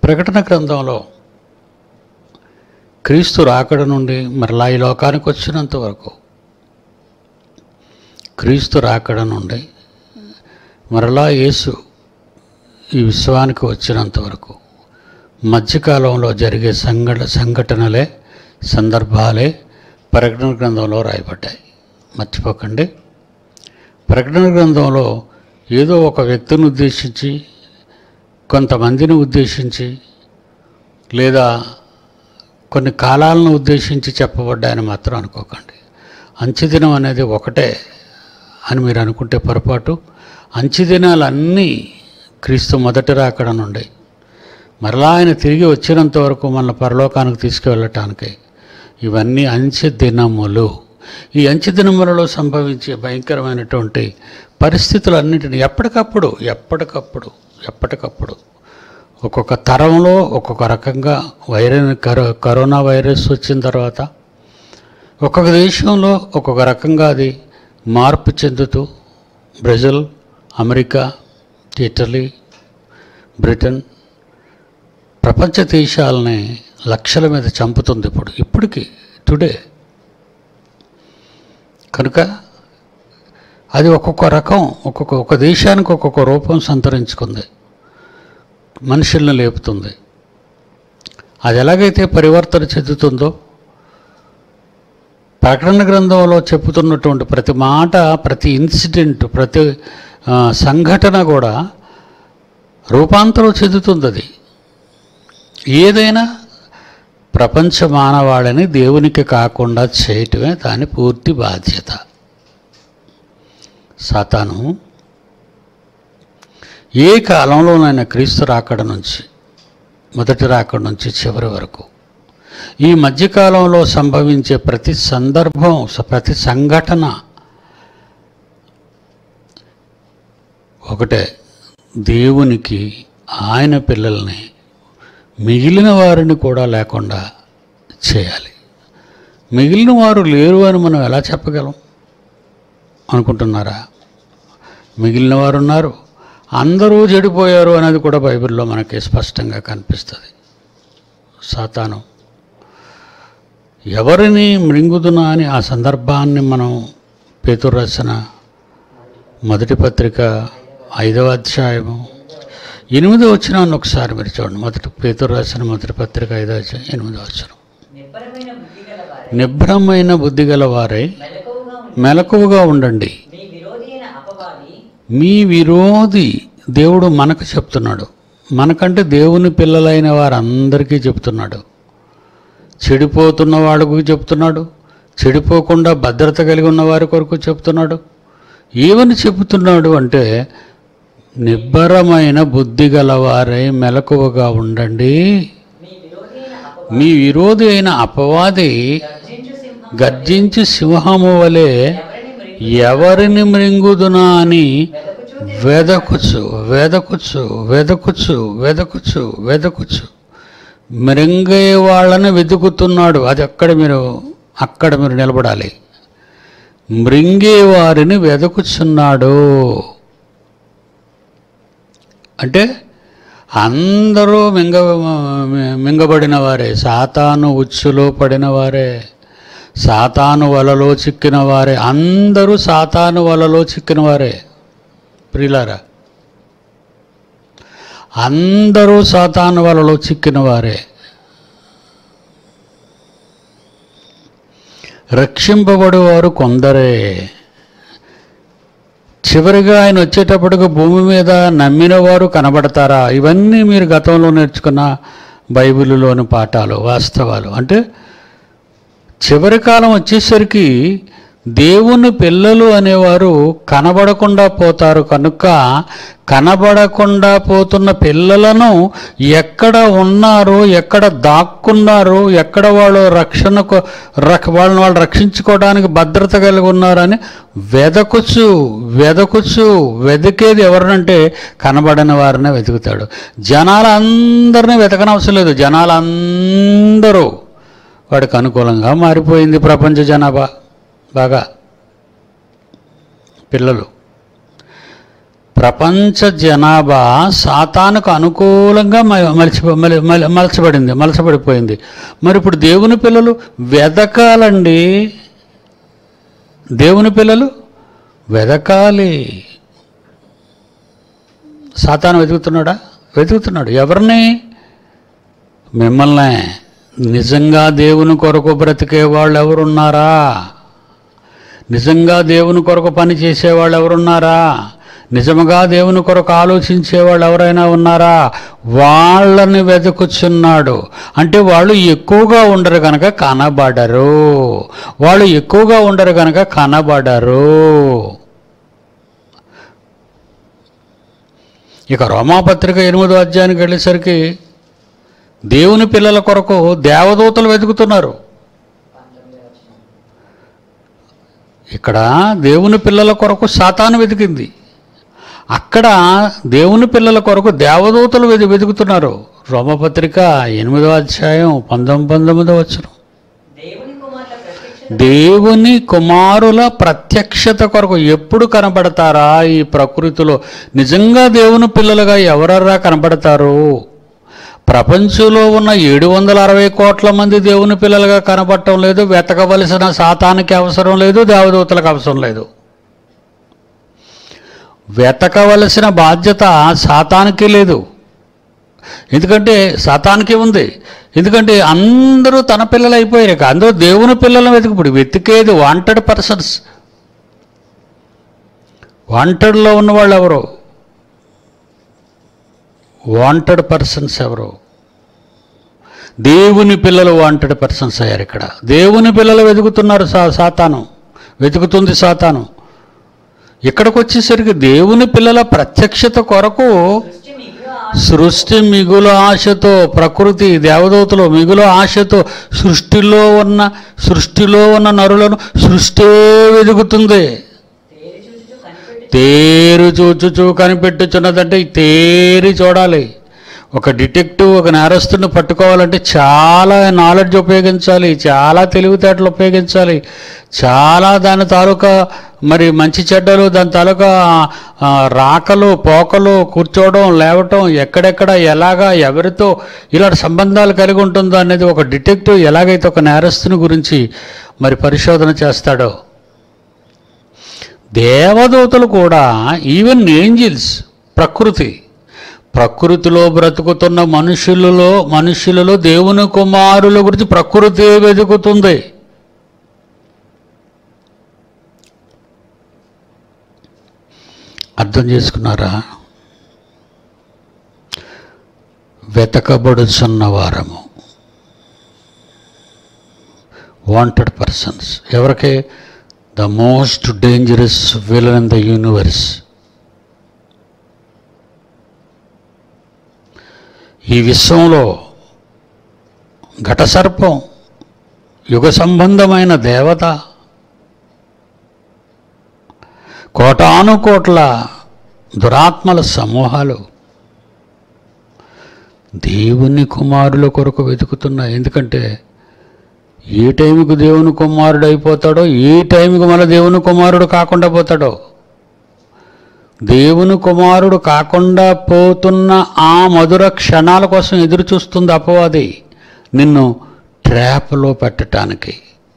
ప్రకటన గ్రంథంలో క్రీస్తు రాకడ నుండి మరలా ఈ లోకానికి వచ్చినంత వరకు క్రీస్తు రాకడ నుండి మరలా యేసు ఈ విశ్వానికి వచ్చినంత వరకు మధ్యకాలంలో జరిగే సంఘట సంఘటనలే సందర్భాలే ప్రకటన గ్రంథంలో రాయబడ్డాయి మర్చిపోకండి ప్రకటన గ్రంథంలో ఏదో ఒక వ్యక్తిని ఉద్దేశించి కొంతమందిని ఉద్దేశించి లేదా కొన్ని కాలాలను ఉద్దేశించి చెప్పబడ్డాయని మాత్రం అనుకోకండి అంచెదినం అనేది ఒకటే అని మీరు అనుకుంటే పొరపాటు అంచెదినాలన్నీ క్రీస్తు మొదటి రాకడ నుండి మరలా ఆయన తిరిగి వచ్చినంత వరకు మన పరలోకానికి తీసుకువెళ్ళటానికి ఇవన్నీ అంచె దినములు ఈ అంచె దినములలో సంభవించే భయంకరమైనటువంటి పరిస్థితులన్నింటినీ ఎప్పటికప్పుడు ఎప్పటికప్పుడు ఎప్పటికప్పుడు ఒక్కొక్క తరంలో ఒక్కొక్క రకంగా వైరస్ కరో కరోనా వైరస్ వచ్చిన తర్వాత ఒక్కొక్క దేశంలో ఒక్కొక్క రకంగా అది మార్పు చెందుతూ బ్రెజిల్ అమెరికా ఇటలీ బ్రిటన్ ప్రపంచ దేశాలని లక్షల మీద చంపుతుంది ఇప్పుడు ఇప్పటికి టుడే కనుక అది ఒక్కొక్క రకం ఒక్కొక్క ఒక దేశానికి ఒక్కొక్క రూపం సంతరించుకుంది మనుషుల్ని లేపుతుంది అది ఎలాగైతే పరివర్తన చెందుతుందో ప్రకటన గ్రంథంలో చెప్పుతున్నటువంటి ప్రతి మాట ప్రతి ఇన్సిడెంట్ ప్రతి ఆ, సంఘటన కూడా రూపాంతరం చెందుతుంది అది ఏదైనా ప్రపంచ మానవాళిని దేవునికి కాకుండా చేయటమే దాని పూర్తి బాధ్యత సాతాను ఏ కాలంలోనైనా క్రీస్తు రాకడ నుంచి మొదటి రాకడ నుంచి చివరి వరకు ఈ మధ్యకాలంలో సంభవించే ప్రతి సందర్భం స- ప్రతి సంఘటన ఒకటే దేవునికి ఆయన పిల్లల్ని మిగిలిన వారిని కూడా లేకుండా చేయాలి మిగిలిన వారు లేరు అని మనం ఎలా చెప్పగలం అనుకుంటున్నారా మిగిలిన వారు ఉన్నారు అందరూ చెడిపోయారు అనేది కూడా బైబిల్లో మనకి స్పష్టంగా కనిపిస్తుంది సాతాను ఎవరిని మృంగుదునా అని ఆ సందర్భాన్ని మనం పేతురు రాసిన మొదటి పత్రిక ఐదవ అధ్యాయము ఎనిమిదో వచ్చినాన్ని ఒకసారి మీరు చూడండి మొదటి పేతురు రాసిన మొదటి పత్రిక ఐదవ అధ్యాయం ఎనిమిదో వచ్చిన నిబ్బరమైన బుద్ధి గల వారై నిభ్రమైన బుద్ధి గల వారై మెలకువగా ఉండి మెలకువగా ఉండండి మీ విరోధి అయిన అపవాది మీ విరోధి దేవుడు మనకు చెప్తున్నాడు మనకంటే దేవుని పిల్లలైన వారందరికీ చెప్తున్నాడు చెడిపోతున్న వాళ్ళకు చెప్తున్నాడు చెడిపోకుండా భద్రత కలిగి ఉన్న వారి కొరకు చెప్తున్నాడు ఏమని చెబుతున్నాడు అంటే నిబ్బరమైన బుద్ధి గలవారై మెలకువగా ఉండండి మీ విరోధి అయిన అపవాది మీ విరోధి అయిన అపవాది గర్జించు సింహం గర్జించి సింహము వలె ఎవరిని మృంగి ఎవరిని మృంగుదునా అని వెదకుచూ వెదకుచు వెదకుచు వెదకుచు వెదకుచు వెదకుచు మృంగే వాళ్ళని వెతుకుతున్నాడు అది అక్కడ మీరు అక్కడ మీరు నిలబడాలి మృంగే వారిని వెదకుచున్నాడు అంటే అందరూ మింగ మింగబడిన వారే సాతాను ఉచ్చులో పడిన వారే సాతాను వలలో చిక్కిన వారే అందరూ సాతాను వలలో చిక్కిన వారే ప్రియులారా అందరూ సాతాను వలలో చిక్కిన వారే రక్షింపబడేవారు కొందరే చివరిగా ఆయన వచ్చేటప్పటికి భూమి మీద నమ్మిన వారు కనబడతారా ఇవన్నీ మీరు గతంలో నేర్చుకున్న బైబిలులోని పాఠాలు వాస్తవాలు అంటే చివరి కాలం వచ్చేసరికి దేవుని పిల్లలు అనేవారు కనబడకుండా పోతారు కనుక కనబడకుండా పోతున్న పిల్లలను ఎక్కడ ఉన్నారు ఎక్కడ దాక్కున్నారు ఎక్కడ వాళ్ళు రక్షణకు రక్ష వాళ్ళని వాళ్ళు రక్షించుకోవడానికి భద్రత కలిగి ఉన్నారని వెదకుచు వెదకుచు వెతికేది ఎవరినంటే కనబడని వారినే వెతుకుతాడు జనాలందరినీ వెతకనవసరం లేదు జనాలందరూ వాడికి అనుకూలంగా మారిపోయింది ప్రపంచ జనాభా బాగా పిల్లలు ప్రపంచ జనాభా సాతానుకు అనుకూలంగా మ- మలిచి మలి మలి- మలచబడింది మలచబడిపోయింది మరి ఇప్పుడు దేవుని పిల్లలు వెదకాలండి దేవుని పిల్లలు వెదకాలి సాతాను వెతుకుతున్నాడా వెతుకుతున్నాడు ఎవరిని మిమ్మల్నే నిజంగా దేవుని కొరకు బ్రతికే వాళ్ళు ఎవరున్నారా నిజంగా దేవుని కొరకు పని చేసేవాళ్ళు ఎవరున్నారా నిజముగా దేవుని కొరకు ఆలోచించే వాళ్ళు ఎవరైనా ఉన్నారా వాళ్ళని వెతుకుచున్నాడు అంటే వాళ్ళు ఎక్కువగా ఉండరు కనుక కనబడరు వాళ్ళు ఎక్కువగా ఉండరు కనుక కనబడరు ఇక రోమాపత్రిక ఎనిమిదో అధ్యాయానికి వెళ్ళేసరికి దేవుని పిల్లల కొరకు దేవదూతలు వెతుకుతున్నారు పంతొమ్మిదవ వచనం ఇక్కడ దేవుని పిల్లల కొరకు సాతాను వెతికింది అక్కడ దేవుని పిల్లల కొరకు దేవదూతలు వెతి వెతుకుతున్నారు రోమపత్రిక ఎనిమిదో అధ్యాయం పంతొమ్మిది పంతొమ్మిదో వచ్చిన దేవుని కుమార్తె ప్రత్యక్ష దేవుని కుమారుల ప్రత్యక్షత కొరకు ఎప్పుడు కనబడతారా ఈ ప్రకృతిలో నిజంగా దేవుని పిల్లలుగా ఎవరెవరా కనబడతారు ప్రపంచంలో ఉన్న ఏడు వందల అరవై కోట్ల మంది దేవుని పిల్లలుగా కనబడటం లేదు వెతకవలసిన సాతానికి అవసరం లేదు దేవదూతలకు అవసరం లేదు వెతకవలసిన బాధ్యత సాతానికి లేదు ఎందుకంటే సాతానికి ఉంది ఎందుకంటే అందరూ తన పిల్లలు అయిపోయారు ఇక అందరూ దేవుని పిల్లలను వెతుకుప్పుడు వెతికేది వాంటెడ్ పర్సన్స్ వాంటెడ్లో ఉన్నవాళ్ళు ఎవరు వాంటెడ్ పర్సన్స్ ఎవరు దేవుని పిల్లలు వాంటెడ్ పర్సన్స్ అయ్యారు ఇక్కడ దేవుని పిల్లలు వెతుకుతున్నారు సా సాతాను వెతుకుతుంది సాతాను ఇక్కడికి వచ్చేసరికి దేవుని పిల్లల ప్రత్యక్షత కొరకు దృష్టి మిగులు సృష్టి మిగులు ఆశతో ప్రకృతి దేవదూతలు మిగులు ఆశతో సృష్టిలో ఉన్న సృష్టిలో ఉన్న నరులను సృష్టే వెతుకుతుంది తేరి చూచుచు కనిపెట్టి తేరు చూచుచూ కనిపెట్టుచున్నదంటే ఈ తేరి చూడాలి ఒక డిటెక్టివ్ ఒక నేరస్తుని పట్టుకోవాలంటే చాలా నాలెడ్జ్ ఉపయోగించాలి చాలా తెలివితేటలు ఉపయోగించాలి చాలా దాని తాలూకా మరి మంచి చెడ్డలు దాని తాలూకా ఆ, రాకలు పోకలు కూర్చోవడం లేవటం ఎక్కడెక్కడ ఎలాగా ఎవరితో ఇలాంటి సంబంధాలు కలిగి ఉంటుందో అనేది ఒక డిటెక్టివ్ ఎలాగైతే ఒక నేరస్తుని గురించి మరి పరిశోధన చేస్తాడో దేవదూతలు కూడా ఈవెన్ ఏంజిల్స్ ప్రకృతి ప్రకృతిలో బ్రతుకుతున్న మనుషులలో మనుషులలో దేవుని కుమారుల గురించి ప్రకృతి వెతుకుతుంది అర్థం చేసుకున్నారా వెతకబడుచున్న వారము వాంటెడ్ పర్సన్స్ ఎవరికి the most dangerous villain in the universe ఈ విశ్వంలో ఘటసర్పం యుగ సంబంధమైన దేవత కోటాను కోట్ల దురాత్మల సమూహాలు దేవుని కుమారుల కొరకు వెతుకుతున్నాయి ఎందుకంటే ఏ టైంకి దేవుని కుమారుడు అయిపోతాడో ఏ టైంకి మన దేవుని కుమారుడు కాకుండా పోతాడో దేవుని కుమారుడు కాకుండా పోతున్న ఆ మధుర క్షణాల కోసం ఎదురు చూస్తుంది అపవాది నిన్ను ట్రాప్లో పెట్టడానికి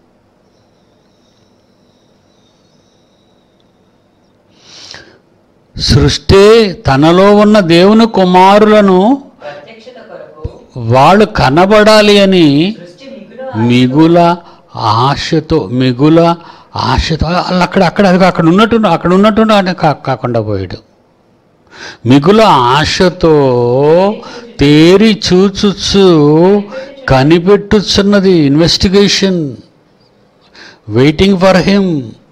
సృష్టి తనలో ఉన్న దేవుని కుమారులను ప్రత్యక్షత కొరకు వాళ్ళు కనబడాలి అని దృష్టి మిగులు మిగుల ఆశతో మిగుల ఆశతో వాళ్ళు అక్కడ అక్కడ అది అక్కడ ఉన్నట్టు అక్కడ ఉన్నట్టు ఆయన కా- కాకుండా పోయాడు మిగుల ఆశతో తేరి చూచుచు కనిపెట్టుచున్నది ఇన్వెస్టిగేషన్ వెయిటింగ్ ఫర్ హిమ్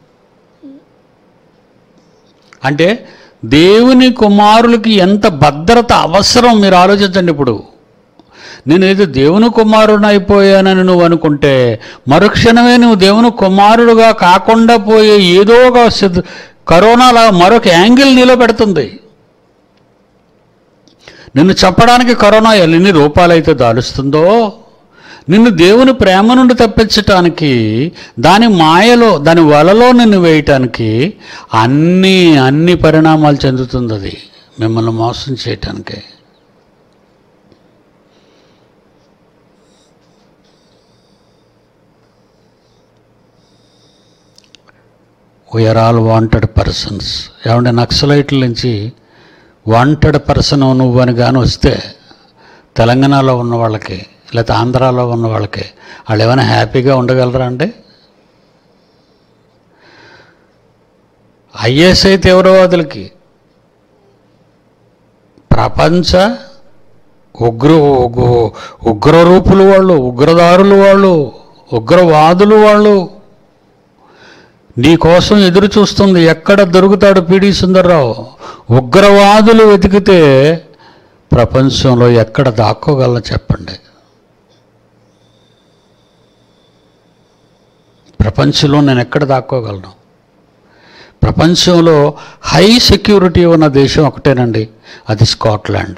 అంటే దేవుని కుమారులకి ఎంత భద్రత అవసరం మీరు ఆలోచించండి ఇప్పుడు నేను ఏదో దేవుని కుమారుడు అయిపోయానని నువ్వు అనుకుంటే మరుక్షణమే నువ్వు దేవుని కుమారుడుగా కాకుండా పోయే ఏదో ఒక సిద్ధ- కరోనాలా మరొక యాంగిల్ నీలో పెడుతుంది నిన్ను చెప్పడానికి కరోనా ఎన్ని రూపాలైతే దాలుస్తుందో నిన్ను దేవుని ప్రేమ నుండి తప్పించటానికి దాని మాయలో దాని వలలో నిన్ను వేయటానికి అన్ని అన్ని పరిణామాలు చెందుతుంది అది మిమ్మల్ని మోసం చేయటానికి వీఆర్ ఆల్ వాంటెడ్ పర్సన్స్ ఏమంటే నక్సలైట్ల నుంచి వాంటెడ్ పర్సన్ నువ్వు అని కానీ వస్తే తెలంగాణలో ఉన్న వాళ్ళకి లేకపోతే ఆంధ్రాలో ఉన్న వాళ్ళకి వాళ్ళు ఏమైనా హ్యాపీగా ఉండగలరా అండి ఐఎస్ఐ తీవ్రవాదులకి ప్రపంచ ఉగ్ర ఉగ్ర- ఉగ్రరూపులు వాళ్ళు ఉగ్రదారులు వాళ్ళు ఉగ్రవాదులు వాళ్ళు నీ కోసం ఎదురు చూస్తుంది ఎక్కడ దొరుకుతాడు పిడి సుందర్రావు ఉగ్రవాదులు వెతికితే ప్రపంచంలో ఎక్కడ దాక్కోగలనో చెప్పండి ప్రపంచంలో నేను ఎక్కడ దాక్కోగలను ప్రపంచంలో హై సెక్యూరిటీ ఉన్న దేశం ఒకటేనండి అది స్కాట్లాండ్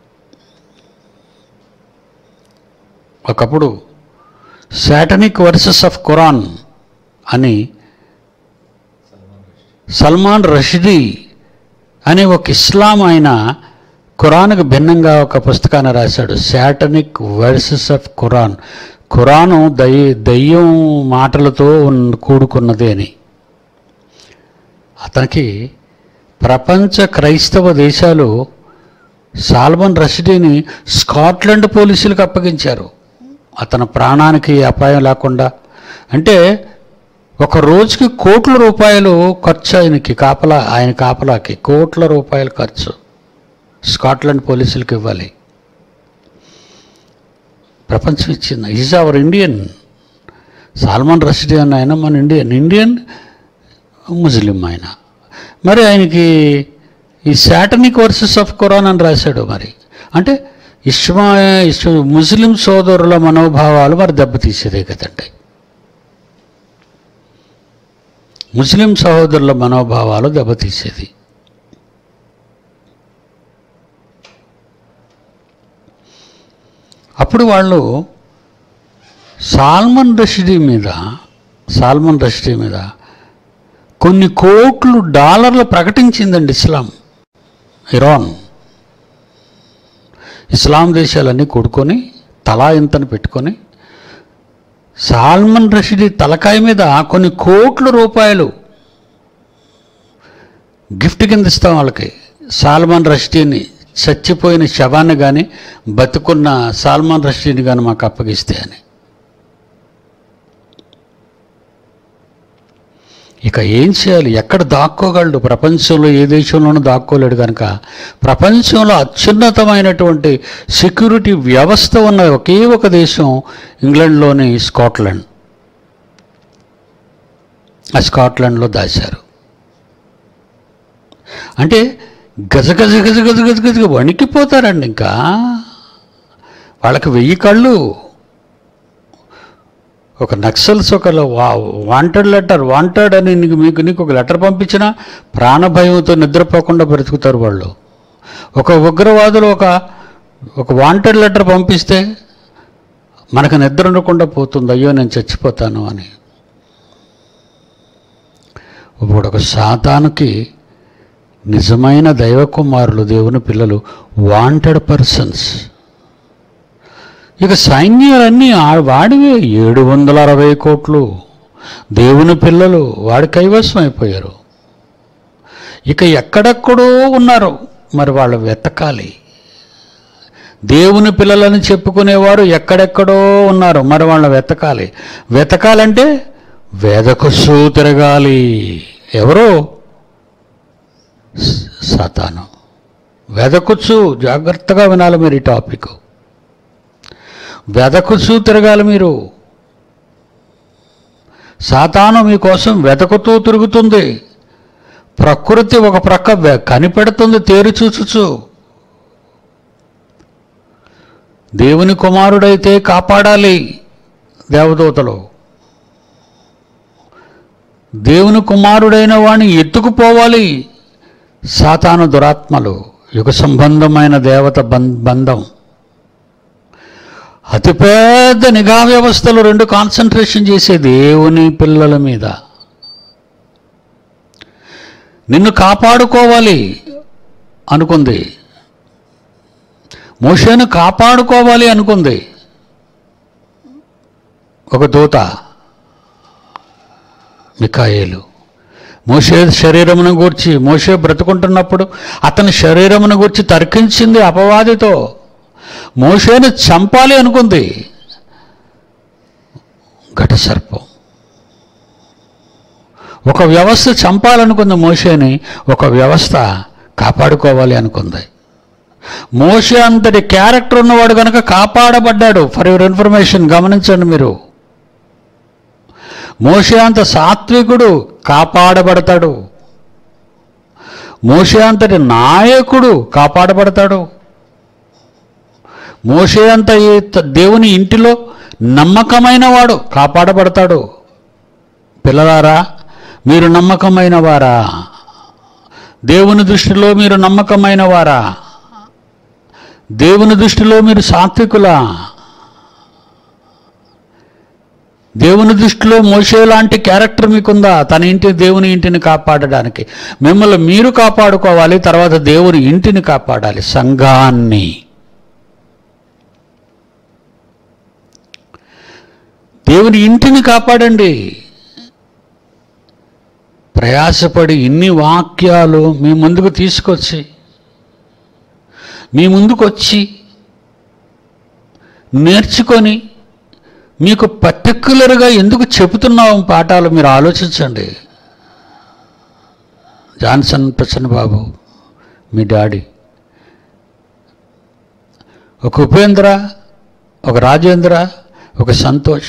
ఒకప్పుడు శాటనిక్ వర్సెస్ ఆఫ్ ఖురాన్ అని సల్మాన్ రషీదీ అనే ఒక ఇస్లాం ఆయన ఖురాన్కు భిన్నంగా ఒక పుస్తకాన్ని రాశాడు satanic verses of Quran Quran దయ్య దయ్యం మాటలతో ఉన్న- కూడుకున్నది అని అతనికి ప్రపంచ క్రైస్తవ దేశాలు సాల్మన్ రషీదీని స్కాట్లాండ్ పోలీసులకు అప్పగించారు అతని ప్రాణానికి అపాయం లేకుండా అంటే ఒక రోజుకి కోట్ల రూపాయలు ఖర్చు ఆయనకి కాపలా ఆయన కాపలాకి కోట్ల రూపాయల ఖర్చు స్కాట్లాండ్ పోలీసులకు ఇవ్వాలి ప్రపంచం ఇచ్చింది is our Indian Salman Rushdie అన్న ఆయన మన ఇండియన్ ఇండియన్ ముస్లిం ఆయన మరి ఆయనకి ఈ శాటనిక్ వర్సెస్ ఆఫ్ ఖురాన్ అని రాశాడు మరి అంటే ఇస్మా ఇస్ ముస్లిం సోదరుల మనోభావాలు మరి దెబ్బతీసేదే కదండి ముస్లిం సహోదరుల మనోభావాలు దెబ్బతీసేది అప్పుడు వాళ్ళు సాల్మన్ రషీదీ మీద సాల్మన్ రషీదీ మీద కొన్ని కోట్లు డాలర్లు ప్రకటించిందండి ఇస్లాం ఇరాన్ ఇస్లాం దేశాలన్నీ కూడుకొని తలా ఇంతని పెట్టుకొని సాల్మన్ రషీదీ తలకాయ మీద కొన్ని కోట్ల రూపాయలు గిఫ్ట్ కింద ఇస్తాం వాళ్ళకి సాల్మాన్ రషీదీని చచ్చిపోయిన శవాన్ని కానీ బతుకున్న సాల్మాన్ రషీదీని కానీ మాకు అప్పగిస్తే అని ఇక ఏం చేయాలి ఎక్కడ దాక్కోగలడు ప్రపంచంలో ఏ దేశంలోనూ దాక్కోలేడు కనుక ప్రపంచంలో అత్యున్నతమైనటువంటి సెక్యూరిటీ వ్యవస్థ ఉన్న ఒకే ఒక దేశం ఇంగ్లాండ్లోని స్కాట్లాండ్ ఆ స్కాట్లాండ్లో దాచారు అంటే గజ గజ గజ గజ గజ గజ వణికిపోతారండి ఇంకా వాళ్ళకి వెయ్యి కళ్ళు ఒక నక్సల్స్ ఒక వాంటెడ్ లెటర్ వాంటెడ్ అని నీకు మీకు నీకు ఒక లెటర్ పంపించినా ప్రాణభయంతో నిద్రపోకుండా బ్రతుకుతారు వాళ్ళు ఒక ఉగ్రవాదులు ఒక ఒక వాంటెడ్ లెటర్ పంపిస్తే మనకు నిద్ర ఉండకుండా పోతుంది అయ్యో నేను చచ్చిపోతాను అని ఇప్పుడు ఒక సాతానుకి నిజమైన దైవ కుమారులు దేవుని పిల్లలు వాంటెడ్ పర్సన్స్ ఇక సైన్యాలన్నీ ఆ- వాడివే ఏడు వందల అరవై కోట్లు దేవుని పిల్లలు వాడి కైవసం అయిపోయారు ఇక ఎక్కడెక్కడో ఉన్నారు మరి వాళ్ళు వెతకాలి దేవుని పిల్లలని చెప్పుకునేవారు ఎక్కడెక్కడో ఉన్నారు మరి వాళ్ళని వెతకాలి వెతకాలంటే వెదకుసు తిరగాలి ఎవరు స- సాతాను వెదకుచ్చు జాగ్రత్తగా వినాలి మీరు ఈ టాపిక్ వెదకుచూ తిరగాలి మీరు సాతాను మీకోసం వెతకుతూ తిరుగుతుంది ప్రకృతి ఒక ప్రక్క వె- కనిపెడుతుంది తేరి చూచుచు దేవుని కుమారుడైతే కాపాడాలి దేవదూతలు దేవుని కుమారుడైన వాణ్ణి ఎత్తుకుపోవాలి సాతాను దురాత్మలు యుగ సంబంధమైన దేవత బం- బంధం అతిపెద్ద నిఘా వ్యవస్థలు రెండు కాన్సన్ట్రేషన్ చేసే దేవుని పిల్లల మీద నిన్ను కాపాడుకోవాలి అనుకుంది మోషేను కాపాడుకోవాలి అనుకుంది ఒక దూత మికాయేలు మోషే శరీరమును గూర్చి మోషే బ్రతుకుంటున్నప్పుడు అతని శరీరమును గూర్చి తర్కించింది అపవాదితో మోషేను చంపాలి అనుకుంది ఘట సర్పం ఒక వ్యవస్థ చంపాలనుకుంది మోషేని ఒక వ్యవస్థ కాపాడుకోవాలి అనుకుంది మోషే అంతటి క్యారెక్టర్ ఉన్నవాడు కనుక కాపాడబడ్డాడు ఫర్ యువర్ ఇన్ఫర్మేషన్ గమనించండి మీరు మోషే అంత సాత్వికుడు కాపాడబడతాడు మోషే అంతటి నాయకుడు కాపాడబడతాడు మోషే అంత ఈ త- దేవుని ఇంటిలో నమ్మకమైన వాడు కాపాడబడతాడు పిల్లలారా మీరు నమ్మకమైన వారా దేవుని దృష్టిలో మీరు నమ్మకమైన వారా దేవుని దృష్టిలో మీరు సాత్వికులా దేవుని దృష్టిలో మోషే లాంటి క్యారెక్టర్ మీకుందా తన ఇంటి దేవుని ఇంటిని కాపాడడానికి మిమ్మల్ని మీరు కాపాడుకోవాలి తర్వాత దేవుని ఇంటిని కాపాడాలి సంఘాన్ని దేవుని ఇంటిని కాపాడండి ప్రయాసపడి ఇన్ని వాక్యాలు మీ ముందుకు తీసుకొచ్చి మీ ముందుకు వచ్చి నేర్చుకొని మీకు పర్టిక్యులర్గా ఎందుకు చెబుతున్నాం పాఠాలు మీరు ఆలోచించండి జాన్సన్ ప్రసన్న బాబు మీ డాడీ ఒక ఉపేంద్ర ఒక రాజేంద్ర ఒక సంతోష్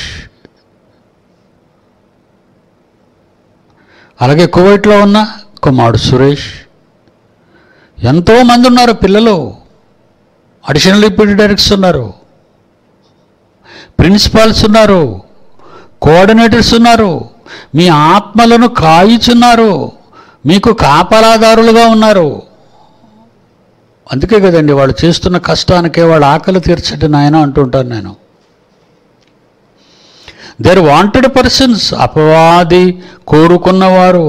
అలాగే కువైట్లో ఉన్న కుమారుడు సురేష్ ఎంతోమంది ఉన్నారు పిల్లలు అడిషనల్ డిప్యూటీ డైరెక్టర్స్ ఉన్నారు ప్రిన్సిపాల్స్ ఉన్నారు కోఆర్డినేటర్స్ ఉన్నారు మీ ఆత్మలను కాయుచున్నారు మీకు కాపలాదారులుగా ఉన్నారు అందుకే కదండి వాళ్ళు చేస్తున్న కష్టానికే వాళ్ళ ఆకలి తీర్చండి నాయన అంటుంటాను నేను దేర్ వాంటెడ్ పర్సన్స్ అపవాది కోరుకున్నవారు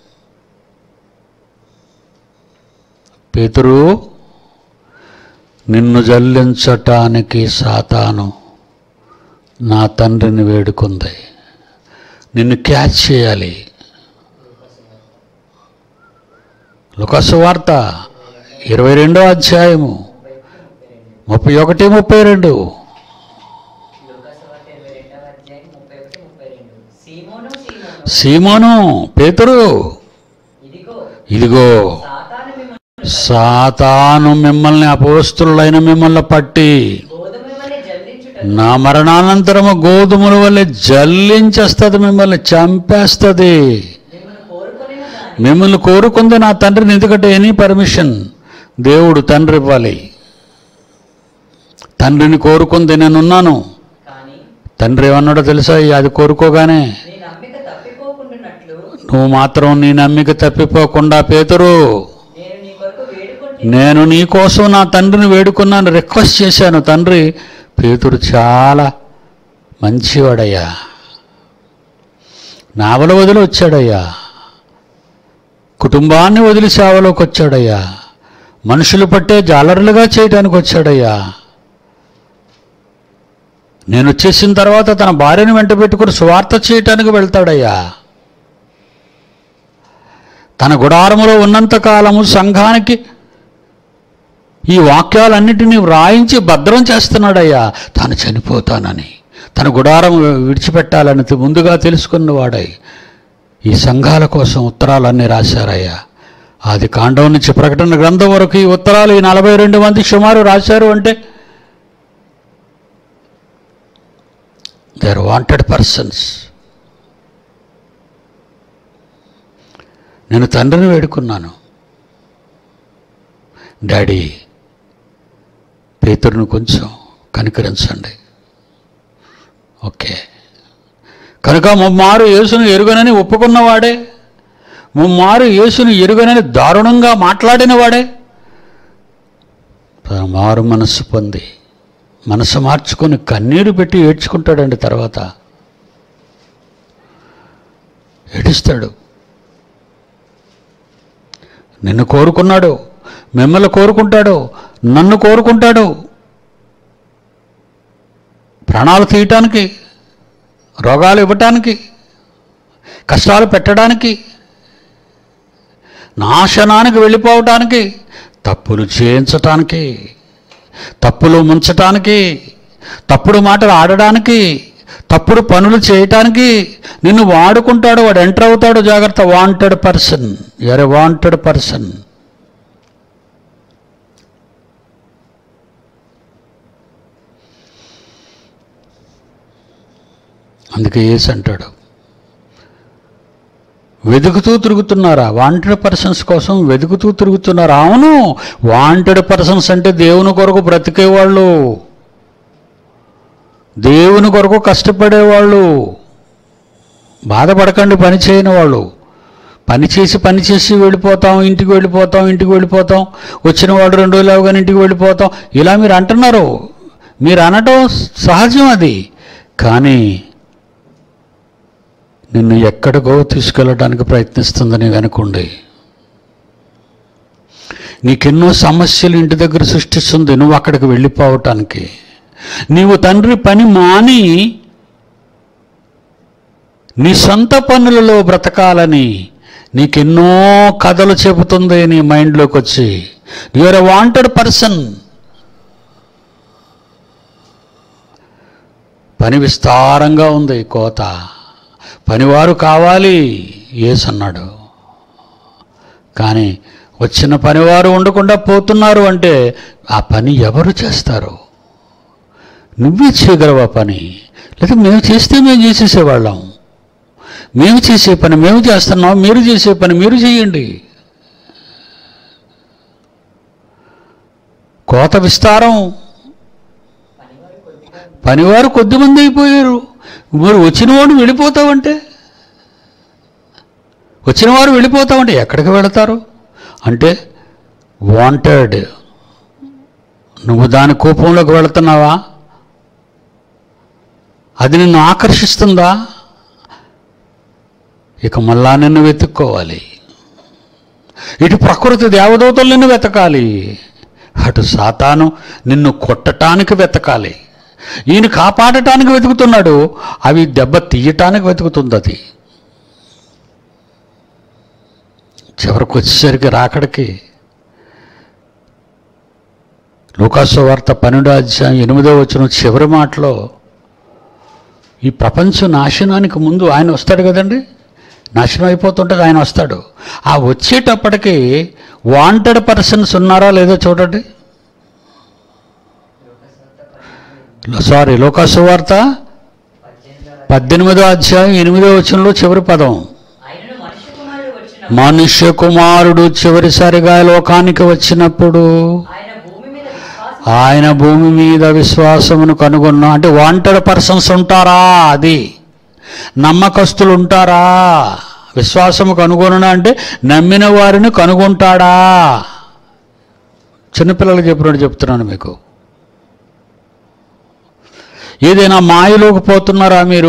పేతురు నిన్ను జల్లించటానికి సాతాను నా తండ్రిని వేడుకుంది నిన్ను క్యాచ్ చేయాలి లుకాసు వార్త ఇరవై రెండో అధ్యాయము ముప్పై ఒకటి ముప్పై రెండు లూకాసు వార్త ఇరవై రెండవ అధ్యాయం ముప్పై ఒకటి ముప్పై రెండు సీమోను సీమోను సీమోను పేతురు ఇదిగో ఇదిగో సాతాను మిమ్మల్ని సాతాను మిమ్మల్ని అపోస్తులైన మిమ్మల్ని పట్టి గోధుమ వలె జల్లించుట నా మరణానంతరము గోధుమల వల్ల జల్లించేస్తుంది మిమ్మల్ని చంపేస్తుంది మిమ్మల్ని కోరుకునే దాని మిమ్మల్ని కోరుకుంది నా తండ్రిని ఎందుకంటే ఎనీ పర్మిషన్ దేవుడు తండ్రి ఇవ్వాలి తండ్రిని కోరుకుంది నేనున్నాను కానీ తండ్రి ఏమన్నాడో తెలుసా ఈ అది కోరుకోగానే నీ నమ్మిక తప్పిపోకుండానట్లు నువ్వు మాత్రం నీ నమ్మిక తప్పిపోకుండా పేతురు నేను నీ కొరకు వేడుకుంటే నేను నీ కోసం నా తండ్రిని వేడుకున్నాను రిక్వెస్ట్ చేశాను తండ్రి పేతురు చాలా మంచివాడయ్యా నావల వదిలి వచ్చాడయ్యా కుటుంబాన్ని వదిలి సేవలోకి వచ్చాడయ్యా మనుషులు పట్టే జాలరులుగా చేయడానికి వచ్చాడయ్యా నేను వచ్చేసిన తర్వాత తన భార్యను వెంట పెట్టుకుని సువార్త చేయటానికి వెళ్తాడయ్యా తన గుడారములో ఉన్నంత కాలము సంఘానికి ఈ వాక్యాలన్నిటినీ వ్రాయించి భద్రం చేస్తున్నాడయ్యా తాను చనిపోతానని తన గుడారం విడిచిపెట్టాలని ముందుగా తెలుసుకున్నవాడై ఈ సంఘాల కోసం ఉత్తరాలన్నీ రాశారయ్యా ఆది కాండం నుంచి ప్రకటన గ్రంథం వరకు ఈ ఉత్తరాలు ఈ నలభై రెండు మంది సుమారు రాశారు అంటే దే ఆర్ వాంటెడ్ పర్సన్స్ నేను తండ్రిని వేడుకున్నాను డాడీ పేతురును కొంచెం కనికరించండి ఓకే కనుక ముమ్మారు యేసును ఎరుగనని ఒప్పుకున్నవాడే ముమ్మారు యేసును ఎరుగనని దారుణంగా మాట్లాడినవాడే తన మారు మనస్సు పొంది మనసు మార్చుకొని కన్నీరు పెట్టి ఏడ్చుకుంటాడండి తర్వాత ఏడుస్తాడు నిన్ను కోరుకున్నాడు మిమ్మల్ని కోరుకుంటాడు నన్ను కోరుకుంటాడు ప్రాణాలు తీయటానికి రోగాలు ఇవ్వటానికి కష్టాలు పెట్టడానికి నాశనానికి వెళ్ళిపోవటానికి తప్పులు చేయించటానికి తప్పులు ముంచటానికి తప్పుడు మాటలు ఆడడానికి తప్పుడు పనులు చేయటానికి నిన్ను వాడుకుంటాడు వాడు ఎంటర్ అవుతాడు జాగ్రత్త wanted person you're a wanted person అందుకే ఏసు అంటాడు వెతుకుతూ తిరుగుతున్నారా వాంటెడ్ పర్సన్స్ కోసం వెతుకుతూ తిరుగుతున్నారా అవును వాంటెడ్ పర్సన్స్ అంటే దేవుని కొరకు బ్రతికేవాళ్ళు దేవుని కొరకు కష్టపడేవాళ్ళు బాధపడకండి పని చేయని వాళ్ళు పని చేసి పని చేసి వెళ్ళిపోతాం ఇంటికి వెళ్ళిపోతాం ఇంటికి వెళ్ళిపోతాం వచ్చిన వాడు రెండు రోజులు అవగానే ఇంటికి వెళ్ళిపోతాం ఇలా మీరు అంటున్నారు మీరు అనటం సహజం అది కానీ నిన్ను ఎక్కడికో తీసుకెళ్ళడానికి ప్రయత్నిస్తుందని అనుకోండి నీకెన్నో సమస్యలు ఇంటి దగ్గర సృష్టిస్తుంది నువ్వు అక్కడికి వెళ్ళిపోవటానికి నీవు తండ్రి పని మాని నీ సొంత పనులలో బ్రతకాలని నీకెన్నో కథలు చెబుతుంది నీ మైండ్లోకి వచ్చి యువర్ ఎ వాంటెడ్ పర్సన్ పని విస్తారంగా ఉంది కోత పనివారు కావాలి ఏసు అన్నాడు కానీ వచ్చిన పనివారు ఉండకుండా పోతున్నారు అంటే ఆ పని ఎవరు చేస్తారు నువ్వే చేయగలవా పని లేదా మేము చేస్తే మేము చేసేసేవాళ్ళం మేము చేసే పని మేము చేస్తున్నాం మీరు చేసే పని మీరు చేయండి కోత విస్తారం పనివారు కొద్దిగా పనివారు కొద్దిమంది అయిపోయారు మరి వచ్చినవాడు వెళ్ళిపోతావంటే వచ్చినవారు వెళ్ళిపోతావంటే ఎక్కడికి వెళతారు అంటే వాంటెడ్ నువ్వు దాని కోపంలోకి వెళుతున్నావా అది నిన్ను ఆకర్షిస్తుందా ఇక మళ్ళా నిన్ను వెతుక్కోవాలి ఇటు ప్రకృతి దేవదూతలు నిన్ను వెతకాలి అటు సాతాను నిన్ను కొట్టటానికి వెతకాలి ఈయన కాపాడటానికి వెతుకుతున్నాడు అవి దెబ్బ తీయటానికి వెతుకుతుంది అది చివరికి వచ్చేసరికి రాకడికి లూకాసు వార్త పన్నెండో అధ్యాయం ఎనిమిదో వచ్చిన చివరి మాటలో ఈ ప్రపంచ నాశనానికి ముందు ఆయన వస్తాడు కదండి నాశనం అయిపోతుంటుంది ఆయన వస్తాడు ఆ వచ్చేటప్పటికి వాంటెడ్ పర్సన్స్ ఉన్నారా లేదో చూడండి సారీ లోకాసు వార్త పద్దెనిమిదవ పద్దెనిమిదో అధ్యాయం ఎనిమిదో వచనంలో చివరి పదం ఆయనను మనిషి కుమారుడు వచ్చిన మనుష్య కుమారుడు చివరిసారిగా లోకానికి వచ్చినప్పుడు ఆయన భూమి మీద విశ్వాసం ఆయన భూమి మీద విశ్వాసమును కనుగొన్నా అంటే వాంటెడ్ పర్సన్స్ ఉంటారా అది నమ్మకస్తులు ఉంటారా విశ్వాసము కనుగొన అంటే నమ్మిన వారిని కనుగొంటాడా చిన్నపిల్లలకు చెప్పినట్టు చెప్తున్నాను మీకు ఏదైనా మాయలోకి పోతున్నారా మీరు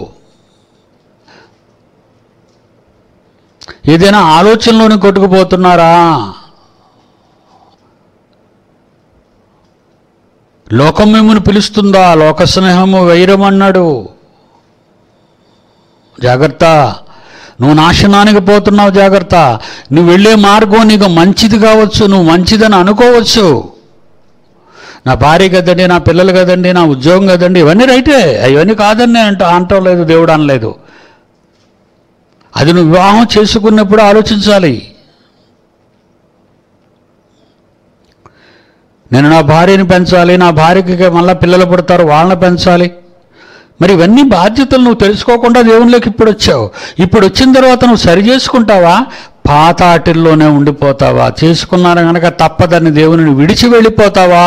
ఏదైనా ఆలోచనలోని కొట్టుకుపోతున్నారా లోకం మిమ్మల్ని పిలుస్తుందా లోక స్నేహము వైరం అన్నాడు జాగ్రత్త నువ్వు నాశనానికి పోతున్నావు జాగ్రత్త నువ్వు వెళ్ళే మార్గం నీకు మంచిది కావచ్చు నువ్వు మంచిదని అనుకోవచ్చు నా భార్య కదండి నా పిల్లలు కదండి నా ఉద్యోగం కదండి ఇవన్నీ రైటే ఇవన్నీ కాదని నేను అంట అంటం లేదు దేవుడు అనలేదు అది నువ్వు వివాహం చేసుకున్నప్పుడు ఆలోచించాలి నేను నా భార్యని పెంచాలి నా భార్యకి మళ్ళీ పిల్లలు పుడతారు వాళ్ళని పెంచాలి మరి ఇవన్నీ బాధ్యతలు నువ్వు తెలుసుకోకుండా దేవునిలోకి ఇప్పుడు వచ్చావు ఇప్పుడు వచ్చిన తర్వాత నువ్వు సరి చేసుకుంటావా పాత ఆటిల్లోనే ఉండిపోతావా చేసుకున్నాను కనుక తప్పదని దేవుని విడిచి వెళ్ళిపోతావా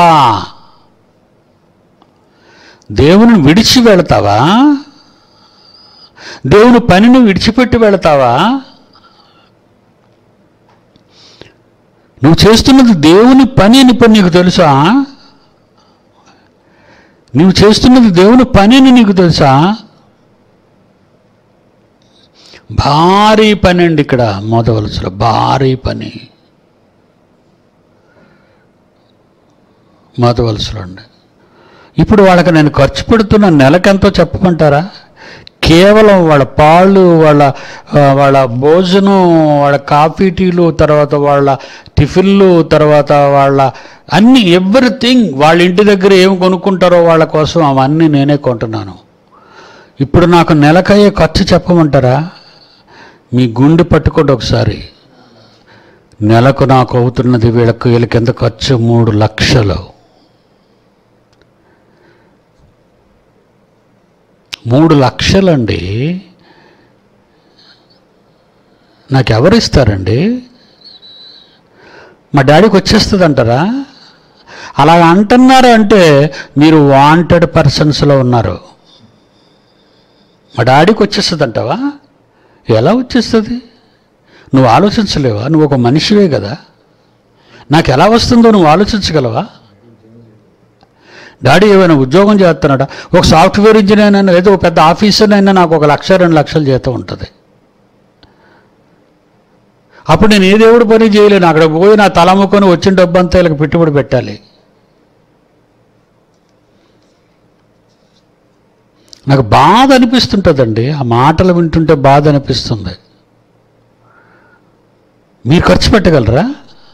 దేవుని విడిచి వెళతావా దేవుని పనిని విడిచిపెట్టి వెళతావా నువ్వు చేస్తున్నది దేవుని పని అని ఇప్పుడు నీకు తెలుసా నువ్వు చేస్తున్నది దేవుని పని అని నీకు తెలుసా భారీ పని అండి ఇక్కడ మోదవలసలో భారీ పని మోదవలసలో అండి ఇప్పుడు వాళ్ళకి నేను ఖర్చు పెడుతున్న నెలకెంతో చెప్పమంటారా కేవలం వాళ్ళ పాళ్ళు వాళ్ళ ఆ, వాళ్ళ భోజనం వాళ్ళ కాఫీ టీలు తర్వాత వాళ్ళ టిఫిన్లు తర్వాత వాళ్ళ అన్ని ఎవ్రీథింగ్ వాళ్ళ ఇంటి దగ్గర ఏం కొనుక్కుంటారో వాళ్ళ కోసం అవన్నీ నేనే కొంటున్నాను ఇప్పుడు నాకు నెలకయ్యే ఖర్చు చెప్పమంటారా మీ గుండె పట్టుకోండి ఒకసారి నెలకు నాకు అవుతున్నది వీళ్ళకి వీళ్ళకి ఎంత ఖర్చు మూడు లక్షలు మూడు లక్షలండి నాకు ఎవరు ఇస్తారండి మా డాడీకి వచ్చేస్తుంది అంటారా అలా అంటున్నారు అంటే మీరు వాంటెడ్ పర్సన్స్లో ఉన్నారు మా డాడీకి వచ్చేస్తుంది అంటావా ఎలా వచ్చేస్తుంది నువ్వు ఆలోచించలేవా నువ్వు ఒక మనిషివే కదా నాకు ఎలా వస్తుందో నువ్వు ఆలోచించగలవా డాడీ ఏమైనా ఉద్యోగం చేస్తున్నాడా ఒక సాఫ్ట్వేర్ ఇంజనీర్ అయినా ఏదో ఒక పెద్ద ఆఫీసర్ అయినా నాకు ఒక లక్ష రెండు లక్షల జీతం ఉంటుంది అప్పుడు నేను ఏ దేవుడు పని చేయలేను అక్కడ పోయి నా తలముకొని వచ్చిన డబ్బంతా వీళ్ళకి పెట్టుబడి పెట్టాలి నాకు బాధ అనిపిస్తుంటుందండి ఆ మాటలు వింటుంటే బాధ అనిపిస్తుంది మీరు ఖర్చు పెట్టగలరా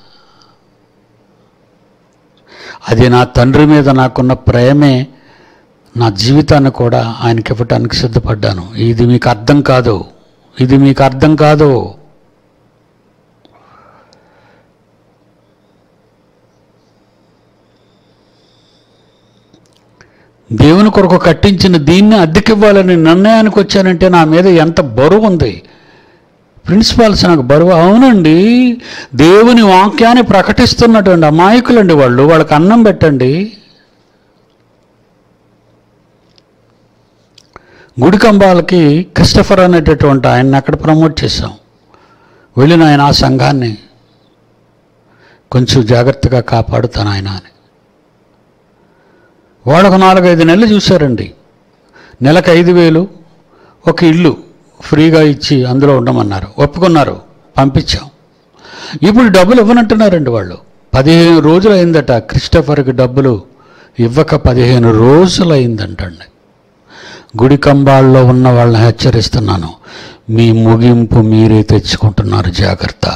అది నా తండ్రి మీద నాకున్న ప్రేమే నా జీవితాన్ని కూడా ఆయనకి ఇవ్వటానికి సిద్ధపడ్డాను ఇది మీకు అర్థం కాదు ఇది మీకు అర్థం కాదు దేవుని కొరకు కట్టించిన దీన్ని అద్దెకివ్వాలని నిర్ణయానికి వచ్చానంటే నా మీద ఎంత బరువు ఉంది ప్రిన్సిపాల్స్ నాకు బరువు అవునండి దేవుని వాక్యాన్ని ప్రకటిస్తున్నటువంటి అమాయకులండి వాళ్ళు వాళ్ళకి అన్నం పెట్టండి గుడి కంబాలకి క్రిస్టఫర్ అనేటటువంటి ఆయన్ని అక్కడ ప్రమోట్ చేశాం వెళ్ళిన ఆయన ఆ సంఘాన్ని కొంచెం జాగ్రత్తగా కాపాడుతాను ఆయన అని వాడు ఒక నాలుగైదు నెలలు చూశారండి నెలకు ఐదు వేలు ఒక ఇల్లు ఫ్రీగా ఇచ్చి అందులో ఉండమన్నారు ఒప్పుకున్నారు పంపించాం ఇప్పుడు డబ్బులు ఇవ్వనంటున్నారండి వాళ్ళు పదిహేను రోజులు అయిందట క్రిస్టఫర్కి డబ్బులు ఇవ్వక పదిహేను రోజులు అయిందంటండి గుడి కంబాల్లో ఉన్న వాళ్ళని హెచ్చరిస్తున్నాను మీ ముగింపు మీరే తెచ్చుకుంటున్నారు జాగ్రత్త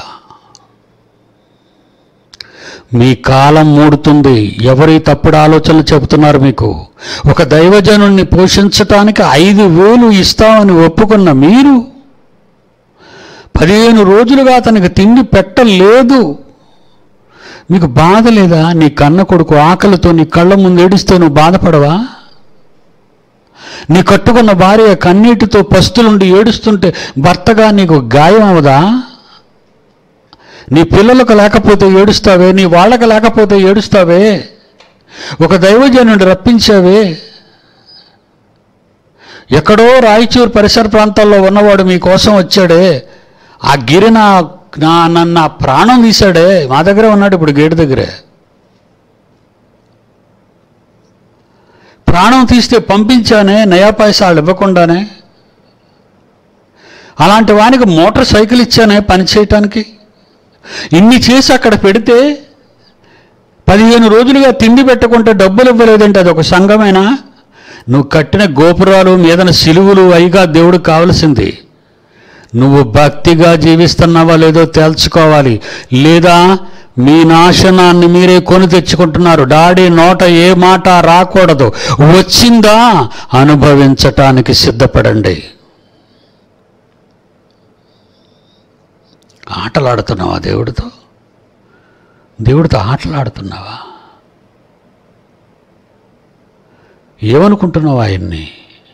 మీ కాలం మూడుతుంది ఎవరి తప్పుడు ఆలోచనలు చెబుతున్నారు మీకు ఒక దైవజనుణ్ణి పోషించటానికి ఐదు వేలు ఇస్తామని ఒప్పుకున్న మీరు పదిహేను రోజులుగా అతనికి తిండి పెట్టలేదు మీకు బాధ లేదా నీ కన్న కొడుకు ఆకలితో నీ కళ్ళ ముందు ఏడిస్తే నువ్వు బాధపడవా నీ కట్టుకున్న భార్య కన్నీటితో పస్తులుండి ఏడుస్తుంటే భర్తగా నీకు గాయం అవదా నీ పిల్లలకు లేకపోతే ఏడుస్తావే నీ వాళ్ళకి లేకపోతే ఏడుస్తావే ఒక దైవజనుడు రప్పించావే ఎక్కడో రాయచూరు పరిసర ప్రాంతాల్లో ఉన్నవాడు మీకోసం వచ్చాడే ఆ గిరి నా నా నన్న ప్రాణం తీశాడే మా దగ్గరే ఉన్నాడు ఇప్పుడు గేటు దగ్గరే ప్రాణం తీస్తే పంపించానే నయా పైసాలు ఇవ్వకుండానే అలాంటి వానికి మోటార్ సైకిల్ ఇచ్చానే పని చేయటానికి ఇన్ని చేసి అక్కడ పెడితే పదిహేను రోజులుగా తిండి పెట్టకుంటే డబ్బులు ఇవ్వలేదంటే అది ఒక సంఘమేనా నువ్వు కట్టిన గోపురాలు మీదన సిలువులు అయిగా దేవుడికి కావలసింది నువ్వు భక్తిగా జీవిస్తున్నావా లేదో తేల్చుకోవాలి లేదా మీ నాశనాన్ని మీరే కొని తెచ్చుకుంటున్నారు డాడీ నోట ఏ మాట రాకూడదు వచ్చిందా అనుభవించటానికి సిద్ధపడండి ఆటలాడుతున్నావా దేవుడితో దేవుడితో ఆటలాడుతున్నావా ఏమనుకుంటున్నావు ఆయన్ని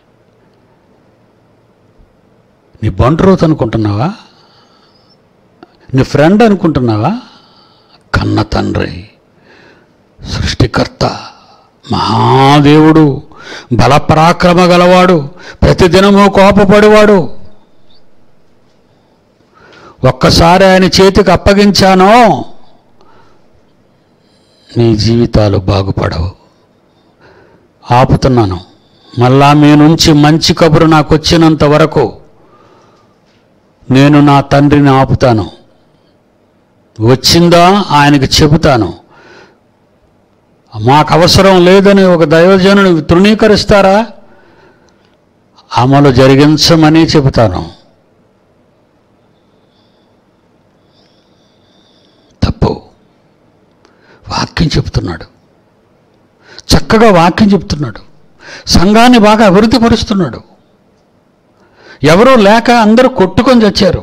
నీ బంట్రోత్ అనుకుంటున్నావా నీ ఫ్రెండ్ అనుకుంటున్నావా కన్న తండ్రి సృష్టికర్త మహాదేవుడు బలపరాక్రమ గలవాడు ప్రతిదినము కోపపడేవాడు ఒక్కసారి ఆయన చేతికి అప్పగించానో నీ జీవితాలు బాగుపడవు ఆపుతున్నాను మళ్ళా మీ నుంచి మంచి కబురు నాకు వచ్చినంత వరకు నేను నా తండ్రిని ఆపుతాను వచ్చిందా ఆయనకి చెబుతాను మాకు అవసరం లేదని ఒక దైవజనుని తృణీకరిస్తారా అమలు జరిగించమని చెబుతాను తప్పు వాక్యం చెప్తున్నాడు చక్కగా వాక్యం చెప్తున్నాడు సంఘాన్ని బాగా అభివృద్ధి పరుస్తున్నాడు ఎవరో లేక అందరూ కొట్టుకొని చచ్చారు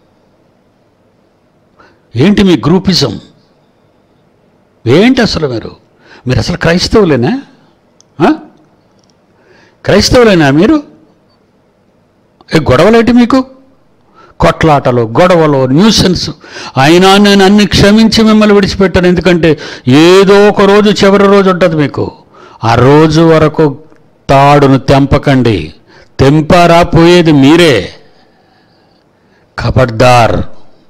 ఏంటి మీ గ్రూపిజం ఏంటి అసలు మీరు మీరు అసలు క్రైస్తవులేనా ఆ? క్రైస్తవులేనా మీరు ఏ గొడవలేంటి మీకు కొట్లాటలు గొడవలు న్యూసెన్స్ అయినా నేను అన్ని క్షమించి మిమ్మల్ని విడిచిపెట్టాను ఎందుకంటే ఏదో ఒక రోజు చివరి రోజు ఉంటుంది మీకు ఆ రోజు వరకు తాడును తెంపకండి తెంపారా పోయేది మీరే ఖబర్దార్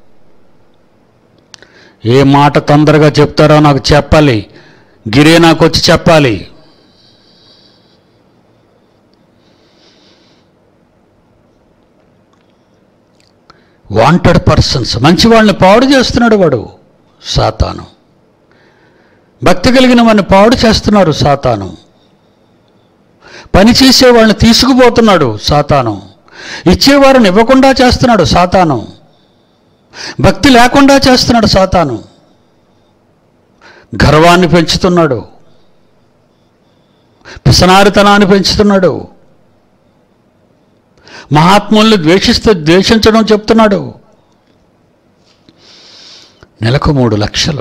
ఏ మాట తొందరగా చెప్తారో నాకు చెప్పాలి గిరే నాకు వచ్చి చెప్పాలి వాంటెడ్ పర్సన్స్ మంచి వాళ్ళని పాడు చేస్తున్నాడు వాడు సాతాను భక్తి కలిగిన వాడిని పాడు చేస్తున్నారు సాతాను పని చేసే వాళ్ళని తీసుకుపోతున్నాడు సాతాను ఇచ్చేవారిని ఇవ్వకుండా చేస్తున్నాడు సాతాను భక్తి లేకుండా చేస్తున్నాడు సాతాను గర్వాన్ని పెంచుతున్నాడు పిసనారితనాన్ని పెంచుతున్నాడు మహాత్ముల్ని ద్వేషిస్తే ద్వేషించడం చెప్తున్నాడు నెలకు మూడు లక్షలు